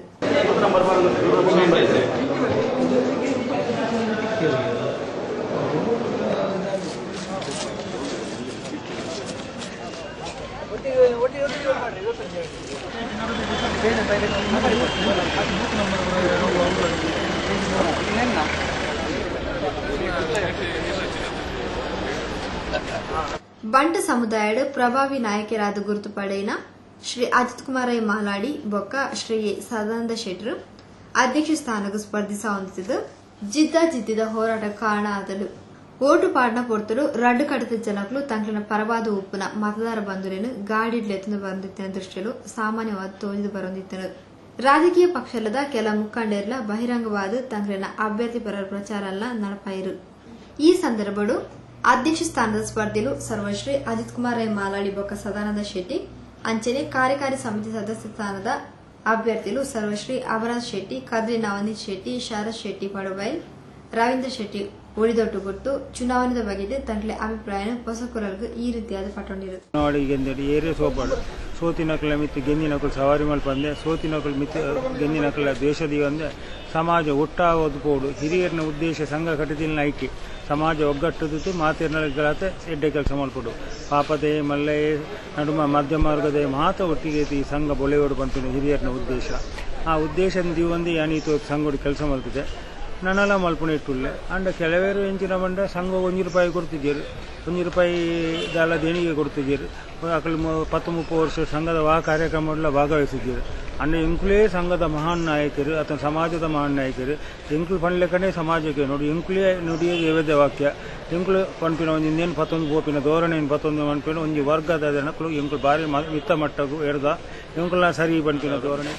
ಬಂಟ ಸಮುದಾಯದ ಪ್ರಭಾವಿ ನಾಯಕರಾದ ಗುರುತುಪಡೆಯಿನ ಶ್ರೀ ಅಜಿತ್ ಕುಮಾರ್ ಐ ಮಾಲಾಡಿ ಬೊಕ್ಕ ಶ್ರೀ ಸದಾನಂದ ಶೆಟ್ರು ಅಧ್ಯಕ್ಷ ಸ್ಥಾನಕ್ಕೆ ಸ್ಪರ್ಧಿಸ ಹೊಂದಿದ್ದು ಜಿದ್ದ ಜಿದ್ದಿದ ಹೋರಾಟ ಕಾರಣ ಆದಲು ಓಟು ಪಾಡ್ನ ಪೊರ್ತರು ರಡ್ಡು ಕಡತ ಜನಗಳು ತಂಕ್ಲಿನ ಪರವಾದ ಉಪ್ಪುನ ಮತದಾರ ಬಂಧುರೇನು ಗಾಡಿಡ್ಲೆತ್ತುಂದು ಬಂದಿತ್ತಿನ ದೃಷ್ಟಿಯಲು ಸಾಮಾನ್ಯವಾದ ತೋಜಿದು ಬರೊಂದಿತ್ತನು ರಾಜಕೀಯ ಪಕ್ಷಲದ ಕೆಲ ಮುಖಂಡರ್ಲ ಬಹಿರಂಗವಾದ ತಂಕ್ಲಿನ ಅಭ್ಯರ್ಥಿ ಪರರ ಪ್ರಚಾರಲ್ಲ ನಡಪಾಯಿರು ಈ ಸಂದರ್ಭಡು ಅಧ್ಯಕ್ಷ ಸ್ಥಾನದ ಸ್ಪರ್ಧೆಲು ಸರ್ವಶ್ರೀ ಅಜಿತ್ ಕುಮಾರ್ ಐ ಮಾಲಾಡಿ ಬೊಕ್ಕ ಸದಾನಂದ ಶೆಟ್ಟಿ ಅಂಚನೆ ಕಾರ್ಯಕಾರಿ ಸಮಿತಿ ಸದಸ್ಯ ಸ್ಥಾನದ ಅಭ್ಯರ್ಥಿಲು ಸರ್ವಶ್ರೀ ಅಮರನಾಥ್ ಶೆಟ್ಟಿ ಕದ್ರಿ ನವನೀತ್ ಶೆಟ್ಟಿ ಶರತ್ ಶೆಟ್ಟಿ ಪಡುಬೈಲ್ ರವೀಂದ್ರ ಶೆಟ್ಟಿ ಉಳಿದೊಟ್ಟು ಗೊತ್ತು ಚುನಾವಣೆದ ಬಗೆಗೆ ತಂಗ್ಲೆ ಅಭಿಪ್ರಾಯ ಹೊಸ ಕುರಲ್ಗೆ ಈ ರೀತಿಯಾದ ಪಟ್ಟೊಂಡಿರು ನೋಡಿ ಗೆಂದಡಿ ಏರಿಯ ಸೋಪಾಡು ಸೋತಿನಕಲ ಮಿತ್ತು ಗೆಂದಿನಕಲು ಸವಾರಿ ಮಲ್ಪಂದೆ ಸೋತಿನಕಲು ಮಿತ್ತು ಗೆಂದಿನಕಲ ದೇಶದಿ ಒಂದೆ ಸಮಾಜ ಒಟ್ಟಾಗೋದು ಪೋಡು ಹಿರಿಯರಿನ ಉದ್ದೇಶ ಸಂಘ ಕಟ್ಟಿದಿನ ಐಕೆ ಸಮಾಜ ಒಗ್ಗಟ್ಟುದು ಮಾತಿರ್ನಗಳತೆ ಎಡ್ಡೆ ಕೆಲಸ ಮಲ್ಪಡು ಪಾಪದೆ ಮಲ್ಲೆ ನಡುಮ ಮಧ್ಯಮ ವರ್ಗದ ಮಾತ ಒಟ್ಟಿಗೆ ಈ ಸಂಘ ಬೊಳೆಯೋಡು ಬಂತು ಹಿರಿಯರಿನ ಉದ್ದೇಶ ಆ ಉದ್ದೇಶದಿಂದ ಒಂದೇ ಅನೀತು ಸಂಘಡು ಕೆಲಸ ಮಲ್ತಿದೆ ನನ್ನಲ್ಲ ಮಲ್ಪುಣ ಇಟ್ಟುಳ್ಳೆ ಅಂಡ ಕೆಲವೇರು ಎಂಚಿನ ಬಂಡ ಸಂಘ ಒಂಜಿ ರೂಪಾಯಿ ಕೊಡ್ತಿದ್ದೀರು ಒಂಜಿ ರೂಪಾಯಿ ದಾಲ ದೇಣಿಗೆ ಕೊಡ್ತಿದ್ದೀರು ಅಕಲ್ ಪತ್ತು ಮುಪ್ಪು ವರ್ಷ ಸಂಘದ ವಾ ಕಾರ್ಯಕ್ರಮಗಳ ಭಾಗವಹಿಸಿದ್ದೀರು ಅಂಡ ಎಂಕುಲೇ ಸಂಘದ ಮಹಾನ್ ನಾಯಕರು ಅಥವಾ ಸಮಾಜದ ಮಹಾನ್ ನಾಯಕರು ಎಂಕುಲು ಪಂಡ್ಲೆಕ್ಕನೇ ಸಮಾಜಕ್ಕೆ ನೋಡಿ ಎಂಕುಲೇ ನುಡಿಯ ದೇವದ ವಾಕ್ಯ ಎಂಕುಲು ಪಂಪಿನ ಒಂದು ಇನ್ನೇನು ಪತ್ತೊಂದು ಬೋಪಿನ ಧೋರಣೆ ಪತ್ತೊಂದು ಪಂಪಿನ ಒಂಜಿ ವರ್ಗದ ಜನಕ್ಕಳು ಎಂಕುಲು ಬಾರಿ ಮ- ಮಿತ್ತ ಮಟ್ಟಗೂ ಎಡ್ದ ಎಂಕುಲ ಸರಿ ಪಂಪಿನ ಧೋರಣೆ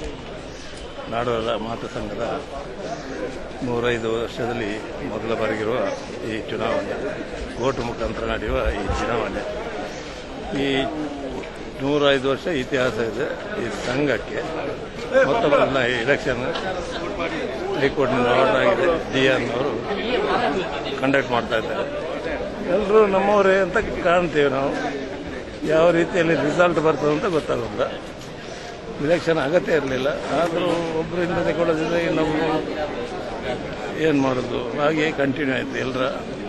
ನಾಡೋರ ಮಾತೃ ಸಂಘದ ನೂರೈದು ವರ್ಷದಲ್ಲಿ ಮೊದಲ ಬಾರಿಗಿರುವ ಈ ಚುನಾವಣೆ ಓಟು ಮುಖಾಂತರ ನಡೆಯುವ ಈ ಚುನಾವಣೆ ಈ ನೂರೈದು ವರ್ಷ ಇತಿಹಾಸ ಇದೆ ಈ ಸಂಘಕ್ಕೆ ಮೊತ್ತ ಮೊದಲ ಎಲೆಕ್ಷನ್ ಹೈಕೋರ್ಟ್ನಿಂದ ಆರ್ಡರ್ ಆಗಿದೆ ಡಿ ಎನ್ ಅವರು ಕಂಡಕ್ಟ್ ಮಾಡ್ತಾ ಇದ್ದಾರೆ ಎಲ್ಲರೂ ನಮ್ಮವರೇ ಅಂತ ಕಾಣ್ತೇವೆ ನಾವು ಯಾವ ರೀತಿಯಲ್ಲಿ ರಿಸಲ್ಟ್ ಬರ್ತದೆ ಅಂತ ಗೊತ್ತಾಗೋದಿಲ್ಲ ಇಲೆಕ್ಷನ್ ಅಗತ್ಯ ಇರಲಿಲ್ಲ ಆದರೂ ಒಬ್ಬರಿಂದ ಕೊಡೋದ್ರಿಂದ ನಾವು ಏನು ಮಾಡೋದು ಹಾಗೆ ಕಂಟಿನ್ಯೂ ಆಯಿತು ಎಲ್ಲರ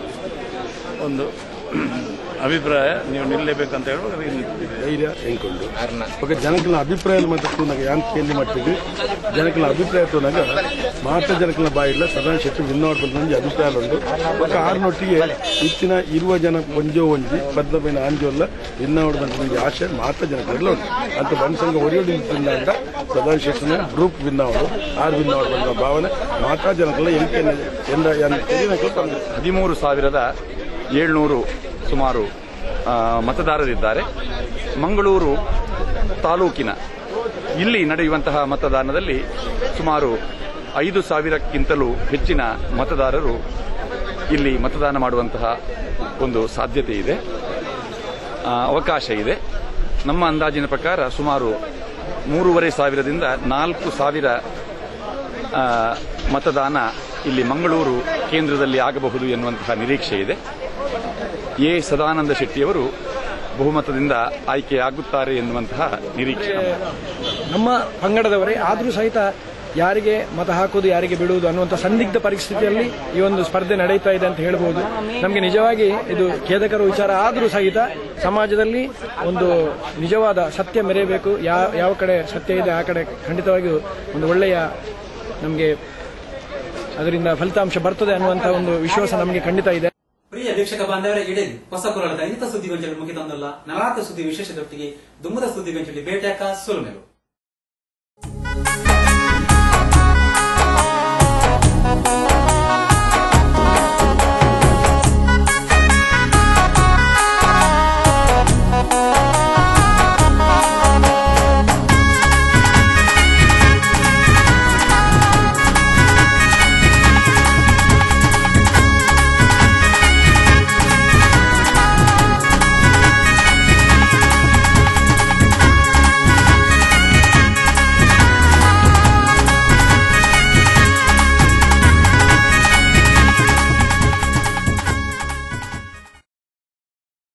ಒಂದು ಅಭಿಪ್ರಾಯ ನೀವು ನಿಲ್ಲಬೇಕಂತ ಹೇಳುವಾಗ ನೀವು ನಿಂತಿದ್ದೀರಿ. ಧೈರ್ಯ ಎಂಕೊಂಡು ఒక జనకుల అభిప్రాయాలు మధ్య తూనగ యాన్ కేంద్ర మట్టిది జనకుల అభిప్రాయ తూనగ ಮಾತ ಜನಕಲ ಬಾಯಿಲ್ಲ ಸದಾ ಶೆಟ್ಟಿ ವಿನ್ನೋಡ್ ನಂಜಿ ಅಭಿಪ್ರಾಯಾలు ಉಂಡು ఒక ಆರ್ನೊಟ್ಟಿಗೆ ಇಚ್ಚಿನ ಇರುವ ಜನ ಒಂಜೋ ಒಂಜಿ ಬದ್ಲమైన ಆಂಜೋಲ್ಲ ವಿನ್ನೋಡ್ ಬಂದ ಆಶೆ ಮಾತ ಜನಕಲೆಲ್ಲ ಉಂಟು ಅಂತ ಬನ್ಸಂಗ ಒರಿಯೋಡಿ ತಿಂದಾಗ ಸದಾ ಶೆಟ್ಟಿನ ಗ್ರೂಪ್ ವಿನ್ನೋಡು ಆರು ವಿನ್ನೋಡ್ ಬಂದ ಭಾವನೆ ಮಾತಾ ಜನಕಲ ಎಂಕೆ ಎಂದ ಹದಿಮೂರು ಸಾವಿರದ ಏಳ್ನೂರು ಸುಮಾರು ಆ, ಮತದಾರರಿದ್ದಾರೆ ಮಂಗಳೂರು ತಾಲೂಕಿನ ಇಲ್ಲಿ ನಡೆಯುವಂತಹ ಮತದಾನದಲ್ಲಿ ಸುಮಾರು ಐದು ಸಾವಿರಕ್ಕಿಂತಲೂ ಹೆಚ್ಚಿನ ಮತದಾರರು ಇಲ್ಲಿ ಮತದಾನ ಮಾಡುವಂತಹ ಒಂದು ಸಾಧ್ಯತೆ ಇದೆ ಆ, ಅವಕಾಶ ಇದೆ ನಮ್ಮ ಅಂದಾಜಿನ ಪ್ರಕಾರ ಸುಮಾರು ಮೂರುವರೆ ಸಾವಿರದಿಂದ ನಾಲ್ಕು ಸಾವಿರ ಆ, ಮತದಾನ ಇಲ್ಲಿ ಮಂಗಳೂರು ಕೇಂದ್ರದಲ್ಲಿ ಆಗಬಹುದು ಎನ್ನುವಂತಹ ನಿರೀಕ್ಷೆ ಇದೆ ಎ ಸದಾನಂದ ಶೆಟ್ಟಿಯವರು ಬಹುಮತದಿಂದ ಆಯ್ಕೆಯಾಗುತ್ತಾರೆ ಎನ್ನುವಂತಹ ನಿರೀಕ್ಷೆ ನಮ್ಮದು. ನಮ್ಮ ಪಂಗಡದವರೇ ಆದರೂ ಸಹಿತ ಯಾರಿಗೆ ಮತ ಹಾಕುವುದು ಯಾರಿಗೆ ಬಿಡುವುದು ಅನ್ನುವಂಥ ಸಂದಿಗ್ಧ ಪರಿಸ್ಥಿತಿಯಲ್ಲಿ ಈ ಒಂದು ಸ್ಪರ್ಧೆ ನಡೀತಾ ಇದೆ ಅಂತ ಹೇಳ್ಬೋದು ನಮಗೆ ನಿಜವಾಗಿ ಇದು ಖೇದಕರ ವಿಚಾರ ಆದರೂ ಸಹಿತ ಸಮಾಜದಲ್ಲಿ ಒಂದು ನಿಜವಾದ ಸತ್ಯ ಮೆರೆಯಬೇಕು ಯಾವ ಯಾವ ಕಡೆ ಸತ್ಯ ಇದೆ ಆ ಕಡೆ ಖಂಡಿತವಾಗಿಯೂ ಒಂದು ಒಳ್ಳೆಯ ನಮಗೆ ಅದರಿಂದ ಫಲಿತಾಂಶ ಬರ್ತದೆ ಅನ್ನುವಂಥ ಒಂದು ವಿಶ್ವಾಸ ನಮಗೆ ಖಂಡಿತ ಇದೆ ಪ್ರಿಯ ವೀಕ್ಷಕ ಬಾಂಧವರೇ ಇಡೀ ಹೊಸ ಕುರಳದ ಇಂಥ ಸುದ್ದಿಗೊಂಚಲು ಮುಗಿತಂದಲ್ಲ ನವರಾತ್ರ ಸುದ್ದಿ ವಿಶೇಷದೊಟ್ಟಿಗೆ ದುಮ್ಮದ ಸುದ್ದಿಗೊಂಚಲಿ ಭೇಟಿಯಾಕ ಸೋಲುಮೆಲು